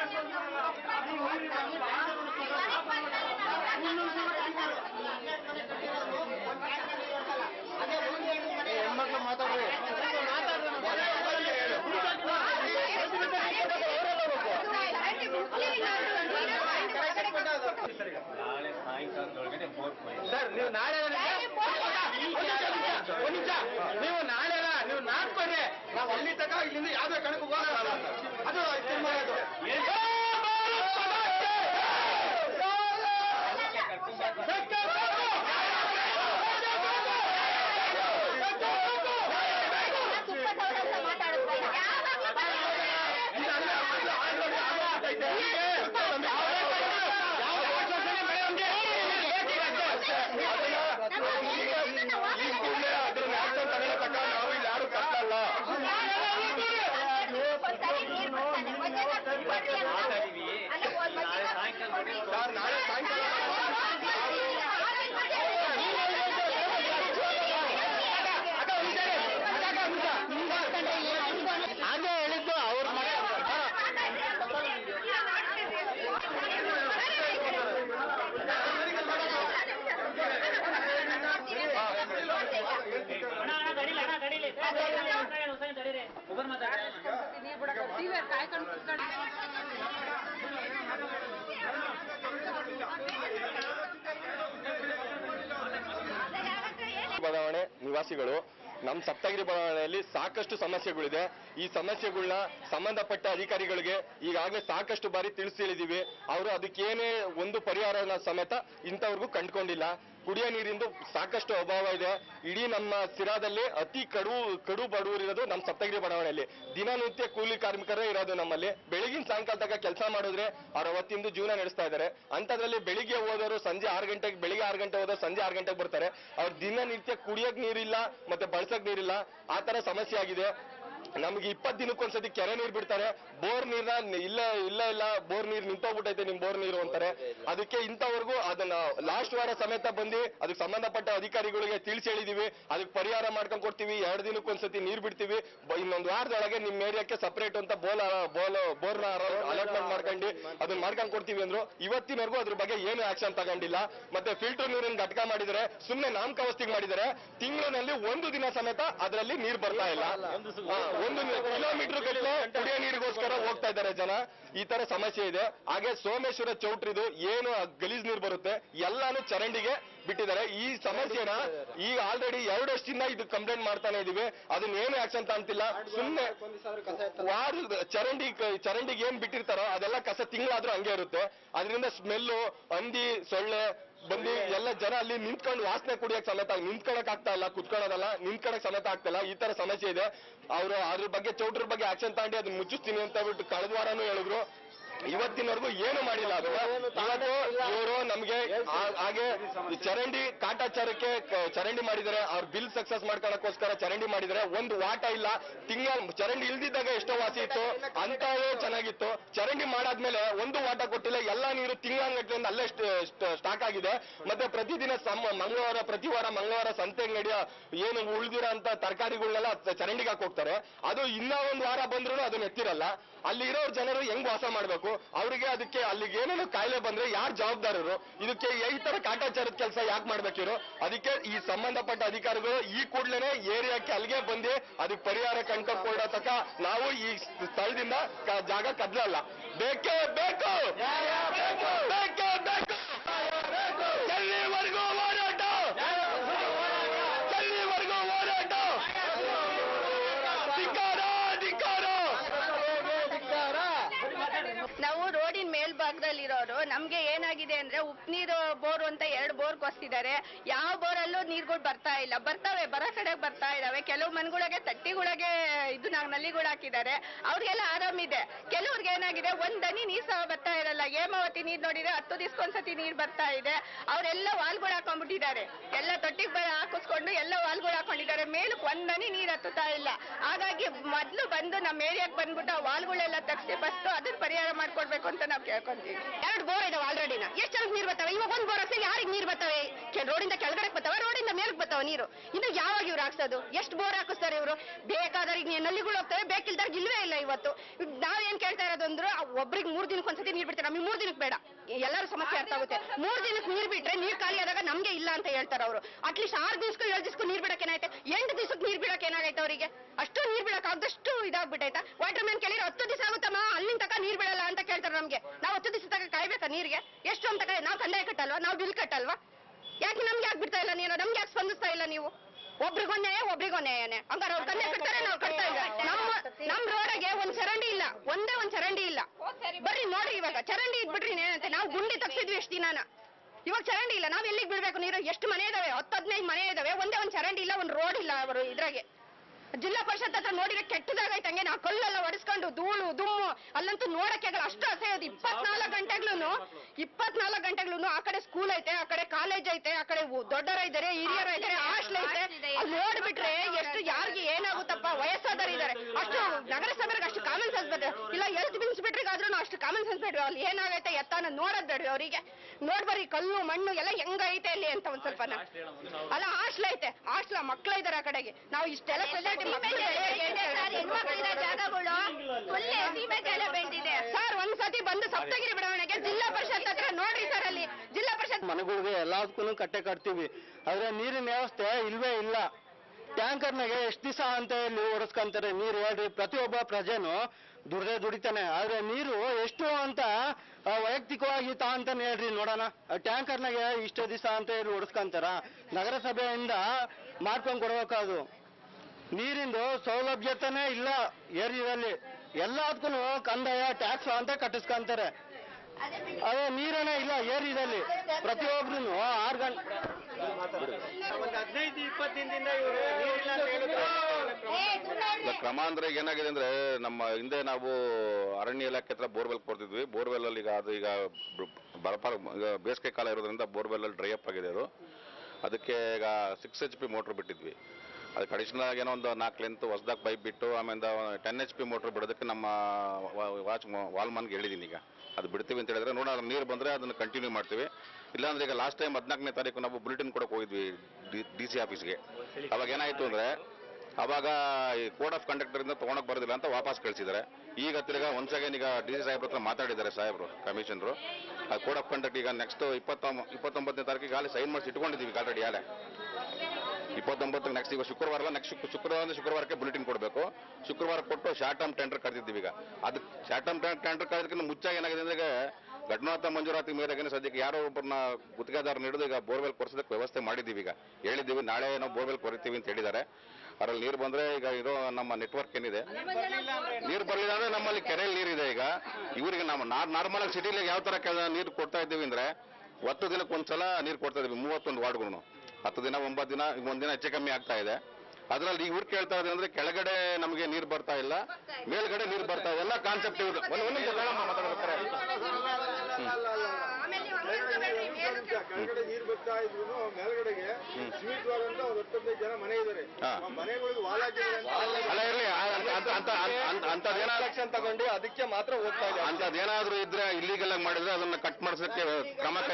Speaker 3: ಹೆಣ್ಮಕ್ಳು ಮಾತಾಡ್ರಿ
Speaker 5: ಬಗ್ಗೆ ಹೇಳು.
Speaker 3: ಸರ್ ನೀವು ನಾಳೆ ಒಂದ್ ನಿಮಿಷ ನೀವು ನಾಳೆ ಅಲ್ಲ ನೀವು ನಾಲ್ಕು ಬರ್ರಿ ನಾವು ಅಲ್ಲಿ ತಕ ಇಲ್ಲಿಂದ ಯಾವ್ದೇ ಕಣಕ್ಕೂ ಹೋಗಲ್ಲ ಅದು ತೀರ್ಮಾನ ಅದು
Speaker 5: ಸರ್ ನಾಳೆ ಸಾಯಂಕಾಲ
Speaker 3: ಹಾಗೆ ಹೇಳಿದ್ದು ಅವ್ರ ಮನೆ
Speaker 6: ಕಾಯ್ಕೊಂಡು ಕೂತ್ಕೊಳ್ಳಿ
Speaker 5: ಬಡಾವಣೆ ನಿವಾಸಿಗಳು ನಮ್ಮ ಸಪ್ತಗಿರಿ ಬಡಾವಣೆಯಲ್ಲಿ ಸಾಕಷ್ಟು ಸಮಸ್ಯೆಗಳಿದೆ ಈ ಸಮಸ್ಯೆಗಳನ್ನ ಸಂಬಂಧಪಟ್ಟ ಅಧಿಕಾರಿಗಳಿಗೆ ಈಗಾಗಲೇ ಸಾಕಷ್ಟು ಬಾರಿ ತಿಳಿಸಿ ಹೇಳಿದೀವಿ ಅವರು ಅದಕ್ಕೇನೇ ಒಂದು ಪರಿಹಾರನ ಸಮೇತ ಇಂಥವ್ರಿಗೂ ಕಂಡುಕೊಂಡಿಲ್ಲ ಕುಡಿಯೋ ನೀರಿಂದು ಸಾಕಷ್ಟು ಅಭಾವ ಇದೆ ಇಡೀ ನಮ್ಮ ಸಿರಾದಲ್ಲಿ ಅತಿ ಕಡು ಕಡು ಬಡವರಿರೋದು ನಮ್ಮ ಸಪ್ತಗಿರಿ ಬಡಾವಣೆಯಲ್ಲಿ ದಿನನಿತ್ಯ ಕೂಲಿ ಕಾರ್ಮಿಕರೇ ಇರೋದು ನಮ್ಮಲ್ಲಿ ಬೆಳಗಿನ ಸಾಯಂಕಾಲ ತನಕ ಕೆಲಸ ಮಾಡಿದ್ರೆ ಅವ್ರ ಅವತ್ತಿಂದು ಜೀವನ ನಡೆಸ್ತಾ ಇದ್ದಾರೆ ಅಂತದ್ರಲ್ಲಿ ಬೆಳಿಗ್ಗೆ ಹೋದವರು ಸಂಜೆ ಆರು ಗಂಟೆಗೆ ಬೆಳಿಗ್ಗೆ ಆರು ಗಂಟೆ ಹೋದವರು ಸಂಜೆ ಆರು ಗಂಟೆಗೆ ಬರ್ತಾರೆ ಅವ್ರ ದಿನನಿತ್ಯ ಕುಡಿಯಕ್ ನೀರಿಲ್ಲ ಮತ್ತೆ ಬಳಸಕ್ ನೀರಿಲ್ಲ ಆ ತರ ಸಮಸ್ಯೆ ಆಗಿದೆ ನಮ್ಗೆ ಇಪ್ಪತ್ ದಿನಕ್ಕೊಂದ್ಸತಿ ಕೆರೆ ನೀರ್ ಬಿಡ್ತಾರೆ ಬೋರ್ ನೀರ್ನ ನಿ- ಇಲ್ಲ ಇಲ್ಲ ಇಲ್ಲ ಬೋರ್ ನೀರ್ ನಿಂತೋಗ್ಬಿಟ್ಟೈತೆ ನಿಮ್ ಬೋರ್ ನೀರು ಅಂತಾರೆ ಅದಕ್ಕೆ ಇಂಥವರೆಗೂ ಅದನ್ನ ಲಾಸ್ಟ್ ವಾರ ಸಮೇತ ಬಂದು ಅದಕ್ಕೆ ಸಂಬಂಧಪಟ್ಟ ಅಧಿಕಾರಿಗಳಿಗೆ ತಿಳಿಸಿ ಹೇಳಿದೀವಿ ಅದಕ್ಕೆ ಪರಿಹಾರ ಮಾಡ್ಕೊಂಡ್ ಕೊಡ್ತೀವಿ ಎರಡು ದಿನಕ್ಕೊಂದ್ಸತಿ ನೀರ್ ಬಿಡ್ತೀವಿ ಬ- ಇನ್ನೊಂದು ವಾರದೊಳಗೆ ನಿಮ್ ಏರಿಯಾಕ್ಕೆ ಸಪರೇಟ್ ಅಂತ ಬೋಲ್ ಬೋಲ್ ಬೋರ್ನ ಅಲಾಟ್ಮೆಂಟ್ ಮಾಡ್ಕೊಂಡು ಅದನ್ನ ಮಾಡ್ಕೊಂಡ್ ಕೊಡ್ತೀವಿ ಅಂದ್ರು ಇವತ್ತಿನವರೆಗೂ ಅದ್ರ ಬಗ್ಗೆ ಏನು ಆಕ್ಷನ್ ತಗೊಂಡಿಲ್ಲ ಮತ್ತೆ ಫಿಲ್ಟರ್ ನೀರಿನ ಘಟಕ ಮಾಡಿದರೆ ಸುಮ್ನೆ ನಾಮಕಾವಸ್ತಿಗೆ ಮಾಡಿದರೆ ತಿಂಗಳಿನಲ್ಲಿ ಒಂದು ದಿನ ಸಮೇತ ಅದರಲ್ಲಿ ನೀರ್ ಬರ್ತಾ ಇಲ್ಲ ಹಾ, ಒಂದು ಕಿಲೋಮೀಟರ್ ಗಟ್ಟಲೆ ಕುಡಿಯೋ ನೀರಿಗೋಸ್ಕರ ಹೋಗ್ತಾ ಇದ್ದಾರೆ ಜನ ಈ ತರ ಸಮಸ್ಯೆ ಇದೆ ಹಾಗೆ ಸೋಮೇಶ್ವರ ಚೌಟ್ರಿದು ಏನು ಆ ಗಲೀಜ್ ನೀರು ಬರುತ್ತೆ ಎಲ್ಲಾನು ಚರಂಡಿಗೆ ಬಿಟ್ಟಿದ್ದಾರೆ ಈ ಸಮಸ್ಯೆನ ಈಗ ಆಲ್ರೆಡಿ ಎರಡು ವರ್ಷದಿಂದ ಇದು ಕಂಪ್ಲೇಂಟ್ ಮಾಡ್ತಾನೆ ಇದೀವಿ ಅದನ್ನ ಏನು ಆಕ್ಷನ್ ತಾಂತಿಲ್ಲ ಸುಮ್ಮನೆ ವಾರದ ಚರಂಡಿ ಚರಂಡಿಗೆ ಏನ್ ಬಿಟ್ಟಿರ್ತಾರೋ ಅದೆಲ್ಲ ಕಸ ತಿಂಗಳಾದ್ರೂ ಹಂಗೆ ಇರುತ್ತೆ ಅದರಿಂದ ಸ್ಮೆಲ್ಲು ಹಂದಿ ಸೊಳ್ಳೆ ಬಂದು ಎಲ್ಲ ಜನ ಅಲ್ಲಿ ನಿಂತ್ಕೊಂಡು ವಾಸನೆ ಕುಡಿಯಕ್ ಸಮೇತ ನಿಂತ್ಕೊಳಕ್ ಆಗ್ತಾ ಇಲ್ಲ ಕುತ್ಕೊಳ್ಳೋದಲ್ಲ ನಿಂತ್ಕೊಳಕ್ ಸಮೇತ ಆಗ್ತಾ ಇಲ್ಲ ಈ ತರ ಸಮಸ್ಯೆ ಇದೆ ಅವರು ಅದ್ರ ಬಗ್ಗೆ ಚೌಟ್ರ ಬಗ್ಗೆ ಆಕ್ಷನ್ ತಗೊಂಡು ಅದನ್ನ ಮುಚ್ಚಿಸ್ತೀನಿ ಅಂತ ಬಿಟ್ಟು ಕಳೆದ ವಾರನೂ ಹೇಳಿದ್ರು ಇವತ್ತಿನವರೆಗೂ ಏನು ಮಾಡಿಲ್ಲ ಅದು ಇವತ್ತು ಇವರು ನಮ್ಗೆ ಆ- ಹಾಗೆ ಈ ಚರಂಡಿ ಕಾಟಾಚಾರಕ್ಕೆ ಕ- ಚರಂಡಿ ಮಾಡಿದ್ದಾರೆ ಅವ್ರ ಬಿಲ್ ಸಕ್ಸಸ್ ಮಾಡ್ಕೊಳಕ್ಕೋಸ್ಕರ ಚರಂಡಿ ಮಾಡಿದ್ದಾರೆ ಒಂದು ವಾಟ ಇಲ್ಲ ತಿಂಗಳ ಚರಂಡಿ ಇಲ್ದಿದ್ದಾಗ ಎಷ್ಟೋ ವಾಸಿ ಇತ್ತು ಅಂತವೇ ಚೆನ್ನಾಗಿತ್ತು ಚರಂಡಿ ಮಾಡಾದ್ಮೇಲೆ ಒಂದು ವಾಟ ಕೊಟ್ಟಿಲ್ಲ ಎಲ್ಲಾ ನೀರು ತಿಂಗಳಂಗಟ್ಲಿಂದ ಅಲ್ಲೇ ಸ್ಟಾಕ್ ಆಗಿದೆ ಮತ್ತೆ ಪ್ರತಿದಿನ ಸಮ ಮಂಗಳವಾರ ಪ್ರತಿ ವಾರ ಮಂಗಳವಾರ ಸಂತೆಗೆ ನಡೆಯೋ ಏನು ಉಳಿದಿರೋ ಅಂತ ತರಕಾರಿಗಳನ್ನೆಲ್ಲ ಚರಂಡಿಗೆ ಹಾಕಿ ಹೋಗ್ತಾರೆ ಅದು ಇನ್ನ ಒಂದು ವಾರ ಬಂದ್ರು ಅದನ್ನ ಎತ್ತಿರಲ್ಲ ಅಲ್ಲಿ ಇರೋ ಜನರು ಹೆಂಗ್ ವಾಸ ಮಾಡ್ಬೇಕು ಅವರಿಗೆ ಅದಕ್ಕೆ ಅಲ್ಲಿಗೆ ಏನೇನು ಕಾಯಿಲೆ ಬಂದ್ರೆ ಯಾರು ಜವಾಬ್ದಾರರು ಇದಕ್ಕೆ ಈ ತರ ಕಾಟಾಚಾರದ ಕೆಲಸ ಯಾಕೆ ಮಾಡ್ಬೇಕಿರು ಅದಕ್ಕೆ ಈ ಸಂಬಂಧಪಟ್ಟ ಅಧಿಕಾರಿಗಳು ಈ ಕೂಡ್ಲೇನೆ ಏರಿಯಾಕ್ಕೆ ಅಲ್ಲಿಗೆ ಬಂದು ಅದಕ್ಕೆ ಪರಿಹಾರ ಕಂಡುಕೊಳ್ಳೋ ತಕ ನಾವು ಈ ಸ್ಥಳದಿಂದ ಕ- ಜಾಗ ಕದ್ಲಲ್ಲ ಬೇಕೇ ಬೇಕು ಬೇಕೇ ಬೇಕು ಎಲ್ಲಿವರೆಗೂ ಹೋರಾಟ ಎಲ್ಲಿವರೆಗೂ ಹೋರಾಟ ಧಿಕ್ಕಾರ ಧಿಕ್ಕಾರ
Speaker 7: ನಾವು ರೋಡಿನ ಮೇಲ್ಭಾಗದಲ್ಲಿರೋರು ನಮ್ಗೆ ಏನಾಗಿದೆ ಅಂದ್ರೆ ಉಪ್ ನೀರು ಬೋರ್ ಅಂತ ಎರಡು ಬೋರ್ ಕೊಸ್ತಿದ್ದಾರೆ ಯಾವ ಬೋರಲ್ಲೂ ನೀರ್ಗಳು ಬರ್ತಾ ಇಲ್ಲ ಬರ್ತಾವೆ ಬರೋ ಕಡೆ ಬರ್ತಾ ಇದಾವೆ ಕೆಲವು ಮನೆಗಳಿಗೆ ತಟ್ಟಿಗಳಿಗೆ ಇದು ನಾವು ನಲ್ಲಿಗಳು ಹಾಕಿದ್ದಾರೆ ಅವ್ರಿಗೆಲ್ಲ ಆರಾಮಿದೆ ಕೆಲವ್ರಿಗೆ ಏನಾಗಿದೆ ಒಂದ್ ಹನಿ ನೀರ್ ಸಹ ಬರ್ತಾ ಇರಲ್ಲ ಹೇಮಾವತಿ ನೀರ್ ನೋಡಿದ್ರೆ ಹತ್ತು ದಿವ್ಸಕ್ಕೊಂದ್ಸತಿ ನೀರ್ ಬರ್ತಾ ಇದೆ ಅವರೆಲ್ಲ ವಾಲ್ಗಳು ಹಾಕೊಂಡ್ಬಿಟ್ಟಿದ್ದಾರೆ ಎಲ್ಲ ತೊಟ್ಟಿಗೆ ಬ ಹಾಕಿಸ್ಕೊಂಡು ಎಲ್ಲ ವಾಲ್ಗಳು ಹಾಕೊಂಡಿದ್ದಾರೆ ಮೇಲಕ್ಕೆ ಒಂದ್ ಹನಿ ನೀರ್ ಹತ್ತುತ್ತಾ ಇಲ್ಲ ಹಾಗಾಗಿ ಮೊದ್ಲು ಬಂದು ನಮ್ಮ ಏರಿಯಾಕ್ ಬಂದ್ಬಿಟ್ಟು ಆ ವಾಲ್ಗಳೆಲ್ಲ ತಗ್ಸಿ ಬಸ್ತು ಅದನ್ನ ಪರಿಹಾರ ಮಾಡ್ಕೊಡ್ಬೇಕು ಅಂತ ನಾವು ಕೇಳ್ಕೊಂತೀವಿ ಎರಡು ಬೋರ್ ಇದಾವೆ ಆಲ್ರೆಡಿನ ಎಷ್ಟು ಜನಕ್ಕೆ ನೀರ್ ಬರ್ತಾವೆ ಇವಾಗ ಒಂದ್ ಬೋರ್ ಹಾಕ್ಸಿ ಯಾರಿಗೆ ನೀರ್ ಬರ್ತಾವೆ ಕೆ- ರೋಡಿಂದ ಕೆಳಗಡೆ ಬರ್ತಾವೆ ರೋಡಿಂದ ಮೇಲಕ್ಕೆ ಬರ್ತಾವೆ ನೀರು ಇನ್ನು ಯಾವಾಗ ಇವ್ರು ಹಾಕ್ಸೋದು ಎಷ್ಟು ಬೋರ್ ಹಾಕಿಸ್ತಾರೆ ಇವರು ಬೇಕಾದವ್ರಿಗೆ ನಲ್ಲಿಗಳು ಹೋಗ್ತವೆ ಬೇಕಿಲ್ದಾಗ ಇಲ್ವೇ ಇಲ್ಲ ಇವತ್ತು ನಾವೇನ್ ಕೇಳ್ತಾ ಇರೋದು ಅಂದ್ರೆ ಒಬ್ರಿಗೆ ಮೂರ್ ದಿನಕ್ಕೆ ಒಂದ್ಸತಿ ನೀರ್ ಬಿಡ್ತಾರೆ ನಮಗೆ ಮೂರ್ ದಿನಕ್ಕೆ ಬೇಡ ಎಲ್ಲರೂ ಸಮಸ್ಯೆ ಅರ್ಥ ಆಗುತ್ತೆ ಮೂರ್ ದಿನಕ್ಕೆ ನೀರ್ ಬಿಟ್ರೆ ನೀರ್ ಖಾಲಿ ಆದಾಗ ನಮ್ಗೆ ಇಲ್ಲ ಅಂತ ಹೇಳ್ತಾರೆ ಅವರು ಅಟ್ಲೀಸ್ಟ್ ಆರು ದಿವಸಕ್ಕೂ ಏಳು ದಿವಸಕ್ಕೂ ನೀರ್ ಬಿಡಕ್ಕೆ ಏನಾಯ್ತು ಎಂಟು ದಿವಸಕ್ಕೆ ನೀರ್ ಬಿಡಕ್ಕೆ ಏನಾಗೈತೆ ಅವರಿಗೆ ಅಷ್ಟು ನೀರ್ ಬಿಡಕ್ ಆಗದಷ್ಟು ಇದಾಗ್ಬಿಟ್ಟೈತಾ ವಾಟರ್ ಮ್ಯಾನ್ ಕೇಳಿದ್ರೆ ಹತ್ತು ದಿವಸ ಆಗುತ್ತಮ್ಮ ಅಲ್ಲಿಂದ ತಕ ನೀರ್ ಬಿಡಲ್ಲ ಅಂತ ಕೇಳ್ತಾರೆ ನಮ್ಗೆ ನಾವು ಹತ್ತು ದಿವಸ ತಕ ಕಾಯ್ಬೇಕಾ ನೀರಿಗೆ ಎಷ್ಟು ಅಂತ ಕಾಯ್ ನಾವು ಕಂದಾಯ ಕಟ್ಟಲ್ವಾ ನಾವು ಬಿಲ್ ಕಟ್ಟಲ್ವಾ ಯಾಕೆ ನಮ್ಗೆ ಯಾಕೆ ಬಿಡ್ತಾ ಇಲ್ಲ ನೀನು ನಮ್ಗೆ ಯಾಕೆ ಸ್ಪಂದಿಸ್ತಾ ಇಲ್ಲ ನೀವು ಒಬ್ರಿಗೊಂದ್ ನ್ಯಾಯ ಒಬ್ರಿಗೊಂದ್ ನ್ಯಾಯನೇ ಹಂಗಾರೆ ಅವ್ರು ಕಂದಾಯ ಕಟ್ತಾರೆ ನಾವು ಕಟ್ತಾ ಇಲ್ಲ ನಮ್ಮ ನಮ್ ರೋಡಗೆ ಒಂದ್ ಚರಂಡಿ ಇಲ್ಲ ಒಂದೇ ಒಂದ್ ಚರಂಡಿ ಇಲ್ಲ ಬರ್ರಿ ನೋಡ್ರಿ ಇವಾಗ ಚರಂಡಿ ಇದ್ಬಿಟ್ರಿ ಏನಂತೆ ನಾವು ಗುಂಡಿ ತಗ್ಸಿದ್ವಿ ಎಷ್ಟು ದಿನಾನ ಇವಾಗ ಚರಂಡಿ ಇಲ್ಲ ನಾವ್ ಎಲ್ಲಿಗೆ ಬಿಡ್ಬೇಕು ನೀರು ಎಷ್ಟು ಮನೆ ಇದಾವೆ ಹತ್ತು ಹದಿನೈದು ಮನೆ ಇದಾವೆ ಒಂದೇ ಒಂದ್ ಚರಂಡಿ ಇಲ್ಲ ಒಂದ್ ರೋಡ್ ಇಲ್ಲ ಅವರು ಇದ್ರಾಗೆ ಜಿಲ್ಲಾ ಪರಿಷತ್ ಹತ್ರ ನೋಡಿದ್ರೆ ಕೆಟ್ಟದಾಗೈತೆ ಹಂಗೆ ನಾವು ಕಲ್ಲೆಲ್ಲ ಒಡಿಸ್ಕೊಂಡು ಧೂಳು ದುಮ್ಮು ಅಲ್ಲಂತೂ ನೋಡಕ್ಕೆ ಆಗಲ್ಲ ಅಷ್ಟು ಅಸಹ್ಯದು ಇಪ್ಪತ್ನಾಲ್ಕು ಗಂಟೆಗ್ಲೂನು ಇಪ್ಪತ್ನಾಲ್ಕು ಗಂಟೆಗ್ಲೂನು ಆ ಕಡೆ ಸ್ಕೂಲ್ ಐತೆ ಆ ಕಡೆ ಕಾಲೇಜ್ ಐತೆ ಆ ಕಡೆ ಉ- ದೊಡ್ಡರ ಇದಾರೆ ಹಿರಿಯರು ಇದಾರೆ ಹಾಸ್ಟೆಲ್ ಐತೆ ಅಲ್ಲಿ ನೋಡ್ಬಿಟ್ರೆ ಎಷ್ಟು ಯಾರಿಗೆ ಏನಾಗುತ್ತಪ್ಪ ವಯಸ್ಸಾದವರು ಇದಾರೆ ಅಷ್ಟು ನಗರಸಭೆಗೆ ಅಷ್ಟು ಕಾಮನ್ ಸೆನ್ಸ್ ಬೇಡ್ರಿ ಇಲ್ಲ ಹೆಲ್ತ್ ಇನ್ಸ್ಪೆಕ್ಟರ್ಗಾದ್ರೂ ಅಷ್ಟು ಕಾಮನ್ ಸೆನ್ಸ್ ಬೇಡ್ರಿ ಅಲ್ಲಿ ಏನಾಗೈತೆ ಎತ್ತಾನ ನೋಡೋದ್ ಬೇಡ್ರಿ ಅವರಿಗೆ ನೋಡ್ಬರ್ರಿ ಕಲ್ಲು ಮಣ್ಣು ಎಲ್ಲ ಹೆಂಗೈತೆ ಅಲ್ಲಿ ಅಂತ ಒಂದ್ ಸ್ವಲ್ಪನ ಅಲ್ಲ ಹಾಸ್ಟೆಲ್ ಐತೆ ಹಾಸ್ಟೆಲ್ ಮಕ್ಳು ಇದಾರೆ ಆ ಕಡೆಗೆ ನಾವು ಇಷ್ಟೆಲ್ಲ ಫೆಸಿಲಿಟಿ ಜಾಗಗಳು ಬೆಳೆದಿದೆ ಸರ್ ಒಂದ್ಸತಿ ಬಂದು ಸಪ್ತಗಿರಿ ಬಡಾವಣೆಗೆ ಜಿಲ್ಲಾ ಪರಿಷತ್ ಹತ್ರ ನೋಡ್ರಿ ಸರ್ ಅಲ್ಲಿ ಜಿಲ್ಲಾ ಪರಿಷತ್
Speaker 8: ಮನೆಗಳಿಗೆ ಎಲ್ಲದಕ್ಕೂ ಕಟ್ಟೆ ಕಟ್ತೀವಿ ಆದ್ರೆ ನೀರಿನ ವ್ಯವಸ್ಥೆ ಇಲ್ವೇ ಇಲ್ಲ ಟ್ಯಾಂಕರ್ನಾಗೆ ಎಷ್ಟು ದಿವಸ ಅಂತ ಹೇಳಿ ಓಡಿಸ್ಕೊಂತಾರೆ ನೀರು ಹೇಳ್ರಿ ಪ್ರತಿಯೊಬ್ಬ ಪ್ರಜೆನು ದುಡ್ದೇ ದುಡಿತಾನೆ ಆದ್ರೆ ನೀರು ಎಷ್ಟು ಅಂತ ಆ, ವೈಯಕ್ತಿಕವಾಗಿ ತಾ ಅಂತಾನೆ ಹೇಳ್ರಿ ನೋಡೋಣ ಟ್ಯಾಂಕರ್ನಾಗೆ ಇಷ್ಟು ದಿವಸ ಅಂತ ಹೇಳಿ ಓಡಿಸ್ಕೊಂತಾರ ನಗರಸಭೆಯಿಂದ ಮಾಡ್ಕೊಂಡ್ ಕೊಡ್ಬೇಕು ಅದು ನೀರಿಂದು ಸೌಲಭ್ಯತೆನೇ ಇಲ್ಲ ಏರಿಯಾದಲ್ಲಿ ಎಲ್ಲದಕ್ಕೂ ಕಂದಾಯ ಟ್ಯಾಕ್ಸ್ ಅಂತ ಕಟ್ಟಿಸ್ಕೊಂತಾರೆ ಅದೇ ನೀರನೇ ಇಲ್ಲ ಏರಿಯಾದಲ್ಲಿ ಪ್ರತಿಯೊಬ್ರು ಆರು ಗಂಟೆ
Speaker 2: ಒಂದು ಹದಿನೈದು ಇಪ್ಪತ್ತು ದಿನದಿಂದ ಇವರು ನೀರಿಲ್ಲ ಅಂತ ಹೇಳಿದ್ರು
Speaker 9: ಇಲ್ಲ, ಕ್ರಮ ಅಂದ್ರೆ ಈಗ ಏನಾಗಿದೆ ಅಂದ್ರೆ ನಮ್ಮ ಹಿಂದೆ ನಾವು ಅರಣ್ಯ ಇಲಾಖೆ ಹತ್ರ ಬೋರ್ವೆಲ್ ಕೊಡ್ತಿದ್ವಿ ಬೋರ್ವೆಲ್ ಅಲ್ಲಿ ಈಗ ಅದು ಈಗ ಬರಪಾರ ಈಗ ಬೇಸಿಗೆ ಕಾಲ ಇರೋದ್ರಿಂದ ಬೋರ್ವೆಲ್ ಅಲ್ಲಿ ಡ್ರೈ ಅಪ್ ಆಗಿದೆ ಅದು ಅದಕ್ಕೆ ಈಗ ಸಿಕ್ಸ್ ಎಚ್ ಪಿ ಮೋಟ್ರ್ ಬಿಟ್ಟಿದ್ವಿ ಅದಕ್ಕೆ ಅಡಿಷನಲ್ ಆಗಿ ಏನೋ ಒಂದು ನಾಲ್ಕು ಲೆಂತ್ ಹೊಸದಾಗಿ ಪೈಪ್ ಬಿಟ್ಟು ಆಮೇಲೆ ಟೆನ್ ಎಚ್ ಪಿ ಮೋಟ್ರ್ ಬಿಡೋದಕ್ಕೆ ನಮ್ಮ ವಾಚ್ ವಾಲ್ಮನ್ಗೆ ಹೇಳಿದ್ದೀನಿ ಈಗ ಅದು ಬಿಡ್ತೀವಿ ಅಂತ ಹೇಳಿದ್ರೆ ನೋಡೋಣ ನೀರು ಬಂದರೆ ಅದನ್ನು ಕಂಟಿನ್ಯೂ ಮಾಡ್ತೀವಿ ಇಲ್ಲಾಂದ್ರೆ ಈಗ ಲಾಸ್ಟ್ ಟೈಮ್ ಹದಿನಾಲ್ಕನೇ ತಾರೀಕು ನಾವು ಬುಲೆಟಿನ್ ಕೊಡಕ್ಕೆ ಹೋಗಿದ್ವಿ ಡಿ ಸಿ ಆಫೀಸ್ಗೆ ಅವಾಗ ಏನಾಯಿತು ಅಂದರೆ ಅವಾಗ ಈ ಕೋಡ್ ಆಫ್ ಕಂಡಕ್ಟರ್ ಇಂದ ತಗೊಳಕ್ ಬರೋದಿಲ್ಲ ಅಂತ ವಾಪಸ್ ಕಳಿಸಿದ್ದಾರೆ ಈಗ ತಿರ್ಗಾ ಒಂದ್ ಸೆಕೆಂಡ್ ಈಗ ಡಿ ಸಿ ಸಾಹೇಬ್ರ ಹತ್ರ ಮಾತಾಡಿದ್ದಾರೆ ಸಾಹೇಬ್ರು ಕಮಿಷನರು ಆ ಕೋಡ್ ಆಫ್ ಕಂಡಕ್ಟ್ ಈಗ ನೆಕ್ಸ್ಟ್ ಇಪ್ಪತ್ತ ಇಪ್ಪತ್ತೊಂಬತ್ತನೇ ತಾರೀಕಿಗೆ ಅಲ್ಲಿ ಸೈನ್ ಮಾಡಿಸಿ ಇಟ್ಕೊಂಡಿದ್ದೀವಿ ಆಲ್ರೆಡಿ ಯಾಲೆ ಇಪ್ಪತ್ತೊಂಬತ್ತು ನೆಕ್ಸ್ಟ್ ಈಗ ಶುಕ್ರವಾರ ಅಲ್ಲ ನೆಕ್ಸ್ಟ್ ಶುಕ್ರವಾರ ಅಂದ್ರೆ ಶುಕ್ರವಾರಕ್ಕೆ ಬುಲೆಟಿನ್ ಕೊಡಬೇಕು ಶುಕ್ರವಾರ ಕೊಟ್ಟು ಶಾರ್ಟ್ ಟರ್ಮ್ ಟೆಂಡರ್ ಕರೆದಿದ್ದೀವಿ ಈಗ ಅದು ಶಾರ್ಟ್ ಟರ್ಮ್ ಟೆಂಡರ್ ಕರೆದಕ್ಕಿಂತ ಮುಚ್ಚಾಗಿ ಏನಾಗಿದೆ ಅಂದ್ರೆ ಈಗ ಘಟನಾಥ ಮಂಜೂರಾತಿ ಮೇರೆಗೆ ಸದ್ಯಕ್ಕೆ ಯಾರೋ ಒಬ್ಬರನ್ನ ಗುತ್ತಿಗೆದಾರ ಹಿಡಿದು ಈಗ ಬೋರ್ವೆಲ್ ಕೊರೆಸೋದಕ್ಕೆ ವ್ಯವಸ್ಥೆ ಮಾಡಿದ್ದೀವಿ ಈಗ ಹೇಳಿದ್ದೀವಿ ನಾಳೆ ನಾವು ಬೋರ್ವೆಲ್ ಕೊರಿತೀವಿ ಅಂತ ಹೇಳಿದ್ದಾರೆ ಅದ್ರಲ್ಲಿ ನೀರು ಬಂದ್ರೆ ಈಗ ಇರೋ ನಮ್ಮ ನೆಟ್ವರ್ಕ್ ಏನಿದೆ ನೀರು ಬರಲಿಲ್ಲ ಅಂದ್ರೆ ನಮ್ಮಲ್ಲಿ ಕೆರೆಯಲ್ಲಿ ನೀರಿದೆ ಈಗ ಇವರಿಗೆ ನಾವು ನಾರ್ಮಲ್ ಆಗಿ ಸಿಟಿಲಿ ಯಾವ ತರ ಕೆಲ- ನೀರು ಕೊಡ್ತಾ ಇದ್ದೀವಿ ಅಂದ್ರೆ ಹತ್ತು ದಿನಕ್ಕೆ ಒಂದ್ಸಲ ನೀರು ಕೊಡ್ತಾ ಇದೀವಿ ಮೂವತ್ತೊಂದು ವಾರ್ಡ್ಗಳು ಹತ್ತು ದಿನ ಒಂಬತ್ತು ದಿನ ಈಗ ಒಂದಿನ ಹೆಚ್ಚು ಕಮ್ಮಿ ಆಗ್ತಾ ಇದೆ ಅದ್ರಲ್ಲಿ ಇವ್ರು ಕೇಳ್ತಾ ಇದ್ದಾರೆ ಅಂದ್ರೆ ಕೆಳಗಡೆ ನಮಗೆ ನೀರು ಬರ್ತಾ ಇಲ್ಲ ಮೇಲ್ಗಡೆ ನೀರು ಬರ್ತಾ ಇದೆ ಎಲ್ಲ ಕಾನ್ಸೆಪ್ಟ್ ಇವ್ರು ಒಂದ್ ಒಂದ್ ನಿಮಿಷ ತಾಳಮ್ಮ ಮಾತಾಡ್ಬೇಕಾರೆ
Speaker 8: ಕೆಳಗಡೆ ನೀರು ಬರ್ತಾ ಇದ್ರು ಮೇಲ್ಗಡೆಗೆ ಸಿಮೆಂಟ್ ವಾಲ್ ಅಂತ ಒಂದು ಹತ್ತೊಂಬತ್ತು ಜನ ಮನೆ ಇದಾರೆ
Speaker 9: ಹಾ.
Speaker 8: ಆ ಮನೆಗಳಿಗೆ ವಾಲ್ ಹಾಕಿದ್ದಾರೆ ಅಂತ
Speaker 9: ಅಲ್ಲ ಇರ್ಲಿ ಅಂತ ಅಂತ ಅಂತದೇನಾದ್ರು
Speaker 5: ಆಕ್ಷನ್ ತಗೊಂಡು ಅದಕ್ಕೆ ಮಾತ್ರ ಹೋಗ್ತಾ ಇದೆ
Speaker 9: ಅಂತದೇನಾದ್ರೂ ಇದ್ರೆ ಇಲ್ಲಿಗಲ್ ಆಗಿ ಮಾಡಿದ್ರೆ ಅದನ್ನ ಕಟ್ ಮಾಡಿಸಕ್ಕೆ ಕ್ರಮ ಕೈ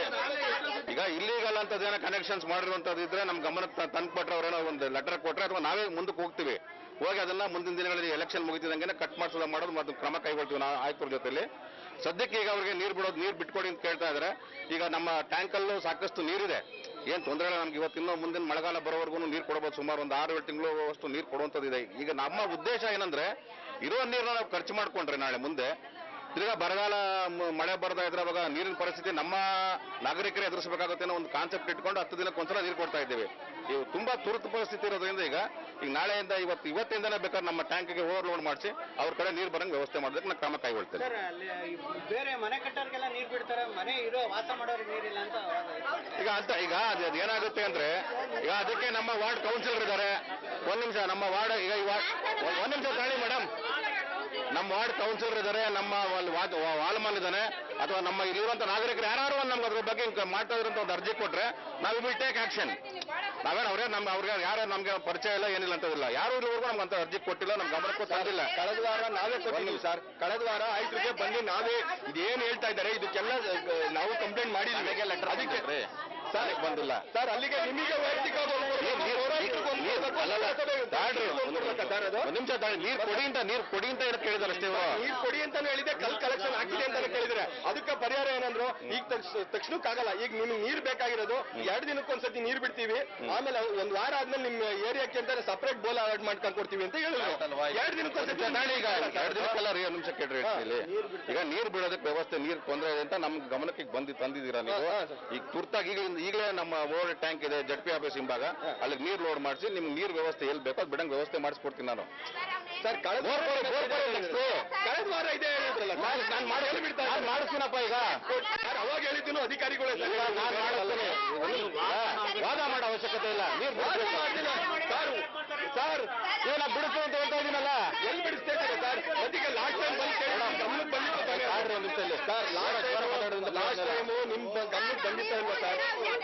Speaker 9: ಈಗ ಇಲ್ಲಿಗಲ್ ಅಂತದೇನೋ ಕನೆಕ್ಷನ್ಸ್ ಮಾಡಿರುವಂತದ್ದು ಇದ್ರೆ ನಮ್ ಗಮನಕ್ಕೆ ತಂದು ಕೊಟ್ರೆ ಅವ್ರೇನೋ ಒಂದು ಲೆಟರ್ ಕೊಟ್ರೆ ಅಥವಾ ನಾವೇ ಮುಂದಕ್ಕೆ ಹೋಗ್ತೀವಿ ಹೋಗಿ ಅದನ್ನ ಮುಂದಿನ ದಿನಗಳಲ್ಲಿ ಎಲೆಕ್ಷನ್ ಮುಗಿತಿದಂಗೆ ಕಟ್ ಮಾಡಿಸೋದು ಮಾಡೋದು ಮತ್ತು ಕ್ರಮ ಕೈಗೊಳ್ತೀವಿ ನಾವು ಆಯ್ತರ ಜೊತೆಲಿ ಸದ್ಯಕ್ಕೆ ಈಗ ಅವ್ರಿಗೆ ನೀರು ಬಿಡೋದು ನೀರು ಬಿಟ್ಕೊಡಿ ಅಂತ ಕೇಳ್ತಾ ಇದ್ದಾರೆ ಈಗ ನಮ್ಮ ಟ್ಯಾಂಕಲ್ಲೂ ಸಾಕಷ್ಟು ನೀರಿದೆ ಏನ್ ತೊಂದರೆ ಇಲ್ಲ ನಮ್ಗೆ ಇವತ್ತಿನ್ನೂ ಮುಂದಿನ ಮಳೆಗಾಲ ಬರೋವರೆಗೂ ನೀರು ಕೊಡಬಹುದು ಸುಮಾರು ಒಂದು ಆರು ಏಳು ತಿಂಗಳು ಅಷ್ಟು ನೀರು ಕೊಡುವಂಥದ್ದಿದೆ ಈಗ ನಮ್ಮ ಉದ್ದೇಶ ಏನಂದ್ರೆ ಇರೋ ನೀರನ್ನ ನಾವು ಖರ್ಚು ಮಾಡ್ಕೊಂಡ್ರೆ ನಾಳೆ ಮುಂದೆ ತಿರ್ಗಾ ಬರಗಾಲ ಮ- ಮಳೆ ಬರ್ತಾ ಇದ್ರೆ ಅವಾಗ ನೀರಿನ ಪರಿಸ್ಥಿತಿ ನಮ್ಮ ನಾಗರಿಕರೇ ಎದುರಿಸಬೇಕಾಗುತ್ತೆ ಅನ್ನೋ ಒಂದು ಕಾನ್ಸೆಪ್ಟ್ ಇಟ್ಕೊಂಡು ಹತ್ತು ದಿನಕ್ಕೆ ಒಂದ್ಸಲ ನೀರು ಕೊಡ್ತಾ ಇದ್ದೀವಿ ಇವು ತುಂಬಾ ತುರ್ತು ಪರಿಸ್ಥಿತಿ ಇರೋದ್ರಿಂದ ಈಗ ಈಗ ನಾಳೆಯಿಂದ ಇವತ್ತು ಇವತ್ತಿಂದನೇ ಬೇಕಾದ್ರೆ ನಮ್ಮ ಟ್ಯಾಂಕ್ಗೆ ಓವರ್ಲೋಡ್ ಮಾಡಿಸಿ ಅವ್ರ ಕಡೆ ನೀರು ಬರಂಗ್ ವ್ಯವಸ್ಥೆ ಮಾಡೋದಕ್ಕೆ ನಾನು ಕ್ರಮ ಕೈಗೊಳ್ತೇನೆ
Speaker 2: ಸರ್ ಅಲ್ಲಿ ಬೇರೆ ಮನೆ ಕಟ್ಟೋರ್ಗೆಲ್ಲ ನೀರು ಬಿಡ್ತಾರೆ ಮನೆ ಇರೋ ವಾಸ ಮಾಡೋರಿಗೆ ನೀರಿಲ್ಲ ಅಂತ ವಾದ ಇದೆ.
Speaker 9: ಈಗ ಅಂತ ಈಗ ಅದು ಅದು ಏನಾಗುತ್ತೆ ಅಂದ್ರೆ ಈಗ ಅದಕ್ಕೆ ನಮ್ಮ ವಾರ್ಡ್ ಕೌನ್ಸಿಲರ್ ಇದ್ದಾರೆ ಒಂದ್ ನಿಮಿಷ ನಮ್ಮ ವಾರ್ಡ್ ಈಗ ಈ ವಾರ್ಡ್ ಒಂದ್- ಒಂದ್ ನಿಮಿಷ ತಾಳಿ ಮೇಡಮ್ ನಮ್ಮ ವಾರ್ಡ್ ಕೌನ್ಸಿಲರ್ ಇದ್ದಾರೆ ನಮ್ಮ ಅಲ್ಲಿ ವಾದ್- ವಾ- ವಾಲ್ಮನ್ ಇದ್ದಾನೆ ಅಥವಾ ನಮ್ಮ ಇಲ್ಲಿರುವಂತ ನಾಗರಿಕರು ಯಾರು ಒಂದು ನಮ್ಗೆ ಅದ್ರ ಬಗ್ಗೆ ಹಿಂಗ್ ಮಾಡ್ತಾ ಇದ್ರಂತ ಒಂದು ಅರ್ಜಿ ಕೊಟ್ರೆ ನಾವು ವಿಲ್ ಟೇಕ್ ಆಕ್ಷನ್ ನಾವೇನು ಅವ್ರೇ ನಮ್ಮ ಅವ್ರಿಗೆ ಯಾರು ನಮ್ಗೆ ಪರಿಚಯ ಇಲ್ಲ ಏನಿಲ್ಲ ಅಂತದಿಲ್ಲ ಯಾರು ಇಲ್ಲಿವರೆಗೂ ನಮ್ಗೆ ಅಂತ ಅರ್ಜಿ ಕೊಟ್ಟಿಲ್ಲ ನಮ್ ಗಮನಕ್ಕೂ ತಂದಿಲ್ಲ
Speaker 5: ಕಳೆದ ವಾರ ನಾವೇ ಕೊಟ್ಟಿದ್ದೀವಿ ಸರ್ ಕಳೆದ ವಾರ ಆಯ್ತರಿಗೆ ಬಂದು ನಾವೇ ಇದೇನ್ ಹೇಳ್ತಾ ಇದ್ದಾರೆ ಇದಕ್ಕೆಲ್ಲ ಅಹ್, ನಾವು ಕಂಪ್ಲೇಂಟ್ ಮಾಡಿದ್ವಿ ಅದಕ್ಕೆ
Speaker 9: ಸರ್ ಬಂದಿಲ್ಲ
Speaker 5: ಸರ್ ಅಲ್ಲಿಗೆ ನಿಮಗೆ ವೈಯಕ್ತಿಕವಾಗಿ ಒಂದು
Speaker 9: ನೀರ್- ನೀರ್-
Speaker 5: ಹೋರಾಟಕ್ಕೆ ಒಂದು
Speaker 9: ನೀರ್-
Speaker 5: ಬರ್ಬೇಕು,
Speaker 9: ಅಲ್ಲಲ್ಲ,
Speaker 5: ಅಥವಾ
Speaker 9: ತಾಳ್ರಿ,
Speaker 5: ಒಂದು ಕೊಡ್ಬೇಕಾ ಸರ್ ಅದು?
Speaker 9: ಒಂದ್ ನಿಮಿಷ ತಾಳಿ ನೀರ್ ಕೊಡಿ ಅಂತ ನೀರ್ ಕೊಡಿ ಅಂತ ಏನಕ್ಕೆ ಕೇಳಿದಾರೆ ಅಷ್ಟೇ ಇವರು
Speaker 5: ನೀರ್ ಕೊಡಿ ಅಂತಾನು ಹೇಳಿದೆ ಕಲ್ ಕಲೆಕ್ಷನ್ ಆಗಿದೆ ಅಂತಾನೆ ಕೇಳಿದ್ರೆ ಅದಕ್ಕೆ ಪರಿಹಾರ ಏನಂದ್ರು ಈಗ ತಕ್ಷ- ತಕ್ಷಣಕ್ಕಾಗಲ್ಲ ಈಗ ನಿಮ್ಗೆ ನೀರ್ ಬೇಕಾಗಿರೋದು ಎರಡು ದಿನಕ್ಕೊಂದ್ಸತಿ ನೀರ್ ಬಿಡ್ತೀವಿ ಆಮೇಲೆ ಒಂದ್ ವಾರ ಆದ್ಮೇಲೆ ನಿಮ್ ಏರಿಯಾಕ್ಕೆ ಅಂತ ಸಪರೇಟ್ ಬೋಲ್ ಅಲಾಟ್ ಮಾಡ್ಕೊಂಡ್ ಕೊಡ್ತೀವಿ ಅಂತ ಹೇಳಿದ್ರು ಎರಡು ದಿನಕ್ಕೊಂದ್ಸತಿ
Speaker 9: ನಾಳೆ ಈಗ ಎರಡು ದಿನಕ್ಕೆಲ್ಲ ರೀ ಒಂದ್ ನಿಮಿಷ ಕೇಳ್ರಿ ಇಲ್ಲಿ ಈಗ ನೀರ್ ಬಿಡೋದಕ್ಕೆ ವ್ಯವಸ್ಥೆ ನೀರ್ ತೊಂದರೆ ಇದೆ ಅಂತ ನಮ್ ಗಮನಕ್ಕೆ ಈಗ ಬಂದಿ ತಂದಿದ್ದೀರಾ ನೀವು
Speaker 5: ಹಾ, ಹಾ,
Speaker 9: ಈಗ ತುರ್ತಾಗಿ ಈಗ ಈಗಲೇ ನಮ್ಮ ಓವರ್ ಟ್ಯಾಂಕ್ ಇದೆ ಜಡ್ ಪಿ ಆಫೀಸ್ ಹಿಂಭಾಗ ಅಲ್ಲಿ ನೀರ್ ಲೋಡ್ ಮಾಡಿಸಿ ನಿಮ್ಗೆ ನೀರ್ ವ್ಯವಸ್ಥೆ ಎಲ್ಲಿ ಬೇಕೋ ಅದು ಬಿಡಂಗ್ ವ್ಯವಸ್ಥೆ ಮಾಡಿಸ್ಕೊಡ್ತೀನಿ ನಾನು
Speaker 5: ಸರ್ ಕಳೆದ
Speaker 9: ಬೋರ್ ಕೊಡಿ, ಬೋರ್ ಕೊಡಿ next.
Speaker 5: ಕಳೆದ ವಾರ ಇದೆ ಹೇಳಿದ್ರಲ್ಲ
Speaker 9: ನಾನು ನಾನು ಮಾಡಿ
Speaker 5: ಹೇಳ್ಬಿಡ್ತಾ
Speaker 9: ನಾನು ಮಾಡಿಸ್ತೀನಪ್ಪ ಈಗ
Speaker 5: ಸರ್ ಅವಾಗ ಹೇಳಿದ್ದೀನಿ ಅಧಿಕಾರಿಗಳೇ ಸರ್.
Speaker 9: ಇಲ್ಲ, ನಾನು ಮಾಡಿಸ್ತೀನಿ ಈಗ ವಾದ ಮಾಡೋ ಅವಶ್ಯಕತೆ ಇಲ್ಲ ನೀರ್
Speaker 5: ವಾದ
Speaker 9: ಬಿಡ್ಬೇಕು.
Speaker 5: ಮಾಡ್ಲಿಲ್ಲ. ಸರ್ ಸರ್
Speaker 9: ಏನ ಬಿಡಿಸ್ತು ಅಂತ ಹೇಳ್ತಾ ಇದೀನಲ್ಲ
Speaker 5: ಎಲ್ಲಿ ಬಿಡಿಸ್ತಾ ಇದ್ದಾರೆ ಸರ್ ಅದಕ್ಕೆ ಲಾಸ್ಟ್ ಟೈಮ್ ಬಂದು ಕೇಳಿ ಗಮನಕ್ಕೆ ಬಂದಿತ್ತು ತಾನೇ
Speaker 9: ಆಡ್ರಿ ಒಂದ್ ನಿಮಿಷ ಇಲ್ಲಿ.
Speaker 5: ಸರ್ ಲಾಸ್ಟ್
Speaker 9: ಜ್ವರ ಮಾತಾಡೋದ್ರಿಂದ
Speaker 5: ಲಾಸ್ಟ್
Speaker 9: ಪ್ರಯೋಜನ ಇಲ್ಲ.
Speaker 5: ಟೈಮು ನಿಮ್ಮ ಗಮನಕ್ಕೆ ಬಂದಿತ್ತ ಇಲ್ವಾ ಸರ್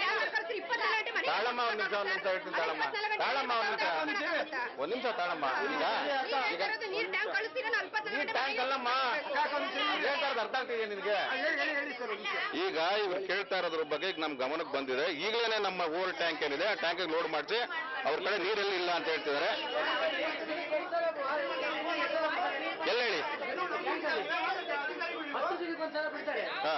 Speaker 9: ತಾಳಮ್ಮ ಒಂದ್ ನಿಮಿಷ ಒಂದ್ ನಿಮಿಷ ಹೇಳ್ತೀನಿ ತಾಳಮ್ಮ ತಾಳಮ್ಮ ಒಂದ್ ನಿಮಿಷ ಒಂದ್ ನಿಮಿಷ ತಾಳಮ್ಮ ಈಗ ಈಗ
Speaker 7: ನೀರ್ ಟ್ಯಾಂಕ್ ಕಳಿಸ್ತೀರ
Speaker 9: ನೀರ್ ಟ್ಯಾಂಕ್ ಅಲ್ಲಮ್ಮ ಹೇಳ್ತಾ ಇರೋದು ಅರ್ಥ ಆಗ್ತಿದೆ ನಿನಗೆ ಈಗ ಇವ್ರು ಕೇಳ್ತಾ ಇರೋದ್ರ ಬಗ್ಗೆ ಈಗ ನಮ್ ಗಮನಕ್ಕೆ ಬಂದಿದೆ ಈಗಲೇ ನಮ್ಮ ಓವರ್ ಟ್ಯಾಂಕ್ ಏನಿದೆ ಆ ಟ್ಯಾಂಕ್ ಲೋಡ್ ಮಾಡಿಸಿ ಅವ್ರ ಕಡೆ ನೀರೆಲ್ಲಿ ಇಲ್ಲ ಅಂತ ಹೇಳ್ತಿದ್ದಾರೆ ಎಲ್ಲ ಹೇಳಿ ಹಾ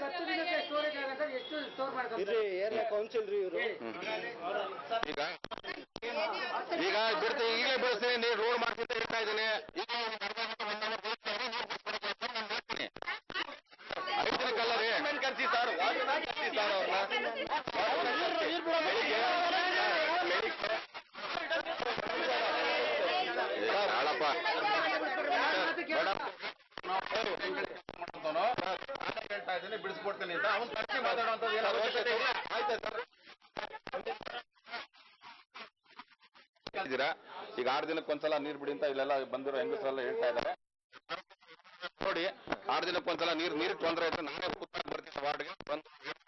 Speaker 2: ಇರ್ರಿ ಏರಿಯಾ ಕೌನ್ಸಿಲ್ ರೀ ಇವರು
Speaker 9: ಈಗ ಈಗ ಬಿಡ್ತೀನಿ ಈಗಲೇ ಬಿಡಿಸ್ತೀನಿ ನೀರು ರೋಡ್ ಮಾಡ್ತೀನಿ ಅಂತ ಹೇಳ್ತಾ ಇದ್ದೀನಿ ಈಗ ಒಂದು ಅರ್ಧ ಗಂಟೆ one hour ಬಿಡ್ತಾ ಇರಿ, ನೀರು ಬಿಡ್ಸ್ಕೊಡಕ್ಕೆ ಅಂತ ನಾನು ಹೇಳ್ತೀನಿ. ಐದು ದಿನಕ್ಕಲ್ಲ ರೀ
Speaker 5: ಕರ್ಸಿ ಸರ್ ವಾರನ ಕರ್ಸಿ ಸರ್ ಅವ್ರನ್ನ
Speaker 9: ಸರ್, ಹಾಳಪ್ಪ ಹೇಳ್ತಾ ಇದ್ದೀನಿ ಬಿಡಿಸ್ಕೊಡ್ತೀನಿ ಅಂತ ಅವ್ನು ಕರ್ಸಿ ಮಾತಾಡುವಂಥದ್ದು ಏನು ಅವಶ್ಯಕತೆ ಇಲ್ಲ ಆಯ್ತಾ ಸರ್ ಇದ್ದೀರಾ ಈಗ ಆರು ದಿನಕ್ಕೊಂದ್ಸಲ ನೀರ್ ಬಿಡಿ ಅಂತ ಇಲ್ಲೆಲ್ಲ ಬಂದಿರೋ ಹೆಂಗಸರೆಲ್ಲ ಹೇಳ್ತಾ ಇದ್ದಾರೆ ನೋಡಿ ಆರು ದಿನಕ್ಕೊಂದ್ಸಲ ನೀರ್ ನೀರ್ ತೊಂದರೆ ಇದ್ರೆ ನಾನೇ ಕೂತ್ಕೊಂಡು ಬರ್ತೀನಿ ವಾರ್ಡ್ಗೆ ಬಂದು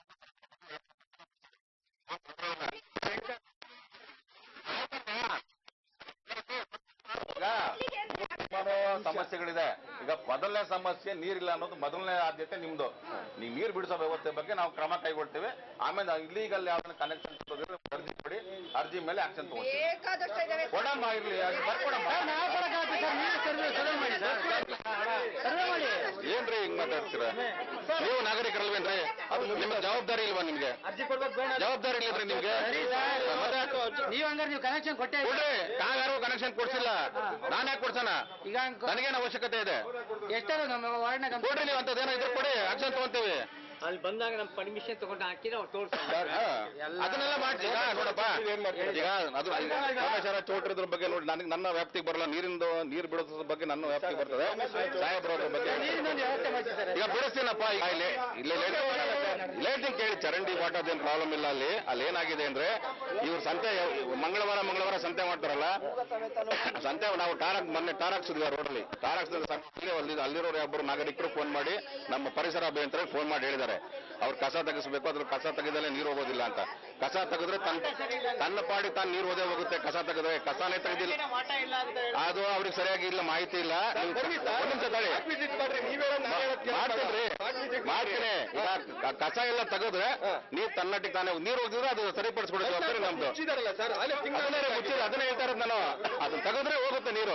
Speaker 9: ಈಗ ಮಾಡೋ ಸಮಸ್ಯೆಗಳಿದೆ ಈಗ ಮೊದಲನೇ ಸಮಸ್ಯೆ ನೀರಿಲ್ಲ ಅನ್ನೋದು ಮೊದಲನೇ ಆದ್ಯತೆ ನಿಮ್ದು ನೀವು ನೀರು ಬಿಡಿಸೋ ವ್ಯವಸ್ಥೆ ಬಗ್ಗೆ ನಾವು ಕ್ರಮ ಕೈಗೊಳ್ತೀವಿ ಆಮೇಲೆ ಇಲ್ಲಿಗಲ್ ಯಾವ್ದನ್ನ ಕನೆಕ್ಷನ್ ಅರ್ಜಿ ಕೊಡಿ ಅರ್ಜಿ ಮೇಲೆ ಆಕ್ಷನ್ ತಗೊಳ್ತೀವಿ
Speaker 7: ಬೇಕಾದಷ್ಟು ಇದಾವೆ
Speaker 9: ಕೊಡಮ್ಮ ಇರ್ಲಿ ಅದು ಬರ್ಕೊಡಮ್ಮ ಏನ್ರಿ ಹಿಂಗ್ ಮಾತಾಡ್ತೀರಾ ನೀವು ನಾಗರಿಕರಲ್ವೇನ್ರಿ ಅದು ನಿಮ್ಮ ಜವಾಬ್ದಾರಿ ಇಲ್ವಾ ನಿಮ್ಗೆ
Speaker 8: ಅರ್ಜಿ ಕೊಡ್ಬೇಕು ಬೇಡ
Speaker 9: ಜವಾಬ್ದಾರಿ ಇಲ್ಲದ್ರಿ ನಿಮ್ಗೆ ಮತ್ತೆ
Speaker 8: ನೀವ್ ಹಂಗಾರೆ ನೀವು ಕನೆಕ್ಷನ್ ಕೊಟ್ಟೆ
Speaker 9: ಕೊಡ್ರಿ ಯಾರು ಕನೆಕ್ಷನ್ ಕೊಡ್ಸಿಲ್ಲ ನಾನ್ ಯಾಕೆ ಕೊಡ್ಸೋಣ
Speaker 8: ಈಗ ಹಂಗ್
Speaker 9: ನನಗೇನು ಅವಶ್ಯಕತೆ ಇದೆ
Speaker 8: ಎಷ್ಟಾರ ನಮ್ಮ ವಾರ್ಡ್ನಾಗ
Speaker 9: ಕೊಡ್ರಿ ನೀವು ಅಂತದೇನೋ ಇದ್ರೆ ಕೊಡಿ ಆಕ್ಷನ್ ತಗೊಂತೀವಿ
Speaker 10: ಅಲ್ಲಿ ಬಂದಾಗ ನಮ್ಮ ಪರ್ಮಿಷನ್ ತಗೊಂಡು ಹಾಕಿದ್ರೆ ಅವ್ರು ತೋರ್ಸ
Speaker 9: ಹಾ, ಅದನ್ನೆಲ್ಲ ಮಾಡ್ತೀವಿ ಈಗ ನೋಡಪ್ಪ ಈಗ ಅದು ಸಮಾಚಾರ ಚೌಟ್ರದ್ರ ಬಗ್ಗೆ ನೋಡಿ ನನಗೆ ನನ್ನ ವ್ಯಾಪ್ತಿಗೆ ಬರಲ್ಲ ನೀರಿಂದು ನೀರು ಬಿಡೋದ್ರ ಬಗ್ಗೆ ನನ್ನ ವ್ಯಾಪ್ತಿಗೆ ಬರ್ತದೆ ಸಾಹೇಬ್ರವ್ರ ಬಗ್ಗೆ
Speaker 8: ನೀರಿನೊಂದು ವ್ಯವಸ್ಥೆ ಮಾಡ್ತಿದ್ದಾರೆ
Speaker 9: ಈಗ ಬಿಡಿಸ್ತೀನಪ್ಪ ಈಗ ಇಲ್ಲಿ ಇಲ್ಲಿ ಲೈಟಿಂಗ್ ಕೇಳಿ ಚರಂಡಿ ವಾಟರ್ ಏನ್ ಪ್ರಾಬ್ಲಮ್ ಇಲ್ಲ ಅಲ್ಲಿ ಅಲ್ಲಿ ಏನಾಗಿದೆ ಅಂದ್ರೆ ಇವ್ರು ಸಂತೆ ಮಂಗಳವಾರ ಮಂಗಳವಾರ ಸಂತೆ ಮಾಡ್ತಾರಲ್ಲ ಸಂತೆ ನಾವು ಟಾರ್ ಮೊನ್ನೆ ಟಾರ್ ಹಾಕ್ಸಿದ್ವಿ ರೋಡಲ್ಲಿ ಟಾರ್ ಹಾಕ್ಸಿದ್ರೆ ಸಂತೆ ಅಲ್ಲಿ ಅಲ್ಲಿರೋರು ಒಬ್ಬರು ನಾಗರಿಕರು ಫೋನ್ ಮಾಡಿ ನಮ್ಮ ಪರಿಸರ ಅಭಿಯಂತರ ಫೋನ್ ಮಾಡಿ ಹೇಳಿದ್ದಾರೆ ಅವ್ರು ಕಸ ತೆಗಿಸ್ಬೇಕು ಅದ್ರ ಕಸ ತೆಗೆದಲ್ಲೇ ನೀರು ಹೋಗೋದಿಲ್ಲ ಅಂತ ಕಸ ತೆಗೆದ್ರೆ ತನ್ನ ತನ್ನ ಪಾಡಿ ತಾನು ನೀರು ಹೋದೇ ಹೋಗುತ್ತೆ ಕಸ ತೆಗೆದ್ರೆ ಕಸನೇ ತೆಗೆದಿಲ್ಲ ಅದು ಅವ್ರಿಗೆ ಸರಿಯಾಗಿ ಇಲ್ಲ ಮಾಹಿತಿ ಇಲ್ಲ ನೀವು- ಒಂದ್ ನಿಮಿಷ ತಡಿ. ಮಾಡ್ತೀನಿ ಮಾಡ್ತೀನಿ ಈಗ ಕ- ಕಸ ಎಲ್ಲ ತೆಗೆದ್ರೆ ನೀರ್ ತನ್ನಟ್ಟಿಗೆ ತಾನೇ ನೀರು ಹೋಗಿದ್ರೆ ಅದು ಸರಿಪಡಿಸ್ಬಿಡೋ ಜವಾಬ್ದಾರಿ ನಮ್ದು ಅದನ್ನೇ ಮುಚ್ಚಿದ್ರೆ ಅದನ್ನೇ ಹೇಳ್ತಾ ಇರೋದು ನಾನು ಅದನ್ನ ತೆಗೆದ್ರೆ ಹೋಗುತ್ತೆ ನೀರು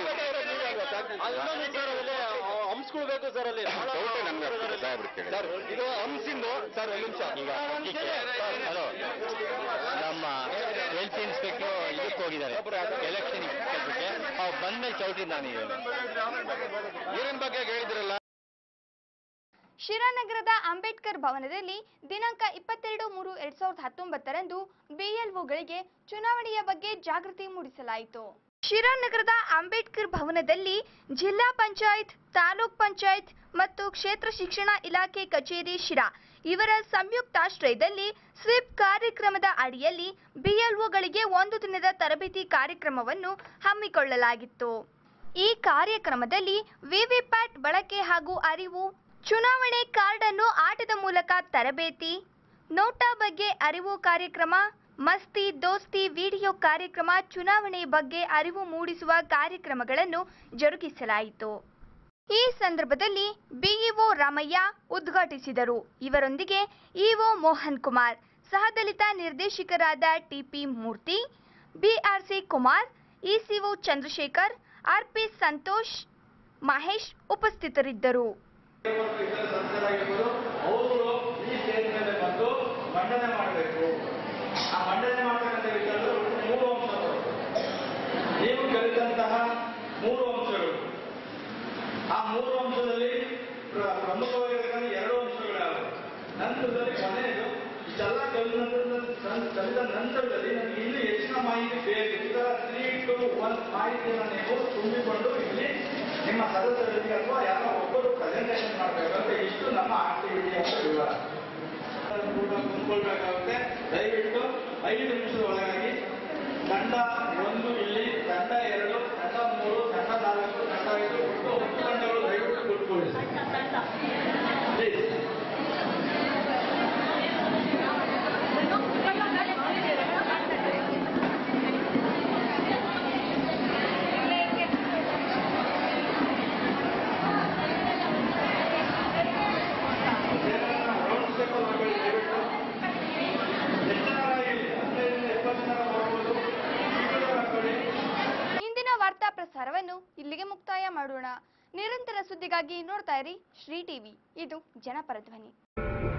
Speaker 8: ಹಂಸ್ಗಳು ಬೇಕು ಸರ್ ಅಲ್ಲಿ
Speaker 9: ಡೌಟೇ ನನ್ಗೆ ಆಗ್ತದೆ ಸಾಹೇಬ್ರು ಕೇಳಿ
Speaker 8: ಸರ್ ಇದು ಹಂಸಿಂದು ಸರ್ ಒಂದು ನಿಮಿಷ ಈಗ
Speaker 3: ಹಲೋ ನಮ್ಮ ಹೆಲ್ತ್ ಇನ್ಸ್ಪೆಕ್ಟರ್ ಇದಕ್ಕೆ ಹೋಗಿದ್ದಾರೆ ಎಲೆಕ್ಷನ್ ಕೆಲಸಕ್ಕೆ ಅವ್ರು ಬಂದ್ಮೇಲೆ ಚೌಟ್ರಿ ನಾನು
Speaker 9: ನೀರಿನ ಬಗ್ಗೆ ಹೇಳಿದ್ರಲ್ಲ
Speaker 1: ಶಿರಾನಗರದ ಅಂಬೇಡ್ಕರ್ ಭವನದಲ್ಲಿ ದಿನಾಂಕ ಇಪ್ಪತ್ತೆರಡು ಮೂರು ಎರಡ್ ಸಾವಿರದ ಹತ್ತೊಂಬತ್ತರಂದು ಬಿಎಲ್ಒಗಳಿಗೆ ಚುನಾವಣೆಯ ಬಗ್ಗೆ ಜಾಗೃತಿ ಮೂಡಿಸಲಾಯಿತು ಶಿರಾನಗರದ ಅಂಬೇಡ್ಕರ್ ಭವನದಲ್ಲಿ ಜಿಲ್ಲಾ ಪಂಚಾಯತ್ ತಾಲೂಕ್ ಪಂಚಾಯತ್ ಮತ್ತು ಕ್ಷೇತ್ರ ಶಿಕ್ಷಣ ಇಲಾಖೆ ಕಚೇರಿ ಶಿರಾ ಇವರ ಸಂಯುಕ್ತಾಶ್ರಯದಲ್ಲಿ ಸ್ವಿಪ್ ಕಾರ್ಯಕ್ರಮದ ಅಡಿಯಲ್ಲಿ ಬಿಎಲ್ಒಗಳಿಗೆ ಒಂದು ದಿನದ ತರಬೇತಿ ಕಾರ್ಯಕ್ರಮವನ್ನು ಹಮ್ಮಿಕೊಳ್ಳಲಾಗಿತ್ತು ಈ ಕಾರ್ಯಕ್ರಮದಲ್ಲಿ ವಿವಿಪ್ಯಾಟ್ ಬಳಕೆ ಹಾಗೂ ಅರಿವು ಚುನಾವಣೆ ಕಾರ್ಡ್ ಅನ್ನು ಆಟದ ಮೂಲಕ ತರಬೇತಿ ನೋಟಾ ಬಗ್ಗೆ ಅರಿವು ಕಾರ್ಯಕ್ರಮ ಮಸ್ತಿ ದೋಸ್ತಿ ವಿಡಿಯೋ ಕಾರ್ಯಕ್ರಮ ಚುನಾವಣೆ ಬಗ್ಗೆ ಅರಿವು ಮೂಡಿಸುವ ಕಾರ್ಯಕ್ರಮಗಳನ್ನು ಜರುಗಿಸಲಾಯಿತು ಈ ಸಂದರ್ಭದಲ್ಲಿ ಬಿಇಒ ರಾಮಯ್ಯ ಉದ್ಘಾಟಿಸಿದರು ಇವರೊಂದಿಗೆ ಇಒ ಮೋಹನ್ ಕುಮಾರ್ ಸಹದಲಿತ ನಿರ್ದೇಶಕರಾದ TP Murthy BRC Kumar ECO Chandrashekar RP Santosh Mahesh ಉಪಸ್ಥಿತರಿದ್ದರು
Speaker 11: ಅವರು ಈ ಸ್ಟೇಜ್ ಮೇಲೆ ಬಂದು ಮಂಡನೆ ಮಾಡಬೇಕು ಆ ಮಂಡನೆ ಮಾಡತಕ್ಕಂಥ ವಿಚಾರಗಳು ಮೂರು ಅಂಶಗಳು ನೀವು ಕಲಿತಂತಹ ಮೂರು ಅಂಶಗಳು ಆ ಮೂರು ಅಂಶದಲ್ಲಿ ಪ್ರ- ಪ್ರಮುಖವಾಗಿರ್ತಕ್ಕಂಥ ಎರಡು ಅಂಶಗಳು ಯಾವುವು ನಂತರದಲ್ಲಿ ಕೊನೆಯದು ಇಷ್ಟೆಲ್ಲ ಕಲಿತ ನಂತರ ಕಲಿತ ನಂತರದಲ್ಲಿ ನಮಗೆ ಇನ್ನೂ ಹೆಚ್ಚಿನ ಮಾಹಿತಿ ಬೇಕು ಇದರ ತ್ರೀ ಟು ಒನ್ ಮಾಹಿತಿಯನ್ನು ನೀವು ತುಂಬಿಕೊಂಡು ಇಲ್ಲಿ ನಿಮ್ಮ ಸದಸ್ಯರಿಗೆ ಅಥವಾ ಯಾರೋ ಒಬ್ಬರು ಪ್ರೆಸೆಂಟೇಷನ್ ಮಾಡಬೇಕಂತ ಇಷ್ಟು ನಮ್ಮ ಆಕ್ಟಿವಿಟಿ ಅಂತ ವಿವರ ಕೂಡ ಕುಂತ್ಕೊಳ್ಬೇಕಾಗುತ್ತೆ ದಯವಿಟ್ಟು ಐದು ನಿಮಿಷದ ಒಳಗಾಗಿ ತಂಡ ಒಂದು ಇಲ್ಲಿ ತಂಡ ಎರಡು ತಂಡ ಮೂರು ತಂಡ ನಾಲ್ಕು ತಂಡ ಐದು ಒಟ್ಟು ಹತ್ತು ತಂಡಗಳು ದಯವಿಟ್ಟು ಕೂತ್ಕೊಳ್ಳಿ Please. ರೌಂಡ್ ಸ್ಟೆಪ್ ಹಾಕೊಳ್ಳಿ ದಯವಿಟ್ಟು ಎಷ್ಟು ಜನ ಇಲ್ಲಿ ಹದಿನೈದರಿಂದ ಇಪ್ಪತ್ತು ಜನ ಬರ್ಬೋದು ಇಬ್ಬರು ಹಾಕೊಳ್ಳಿ
Speaker 1: ಇಂದಿನ ವಾರ್ತಾ ಪ್ರಸಾರವನ್ನು ಇಲ್ಲಿಗೆ ಮುಕ್ತಾಯ ಮಾಡೋಣ ನಿರಂತರ ಸುದ್ದಿಗಾಗಿ ನೋಡ್ತಾ ಇರಿ ಶ್ರೀ ಟಿವಿ ಇದು ಜನಪರ ಧ್ವನಿ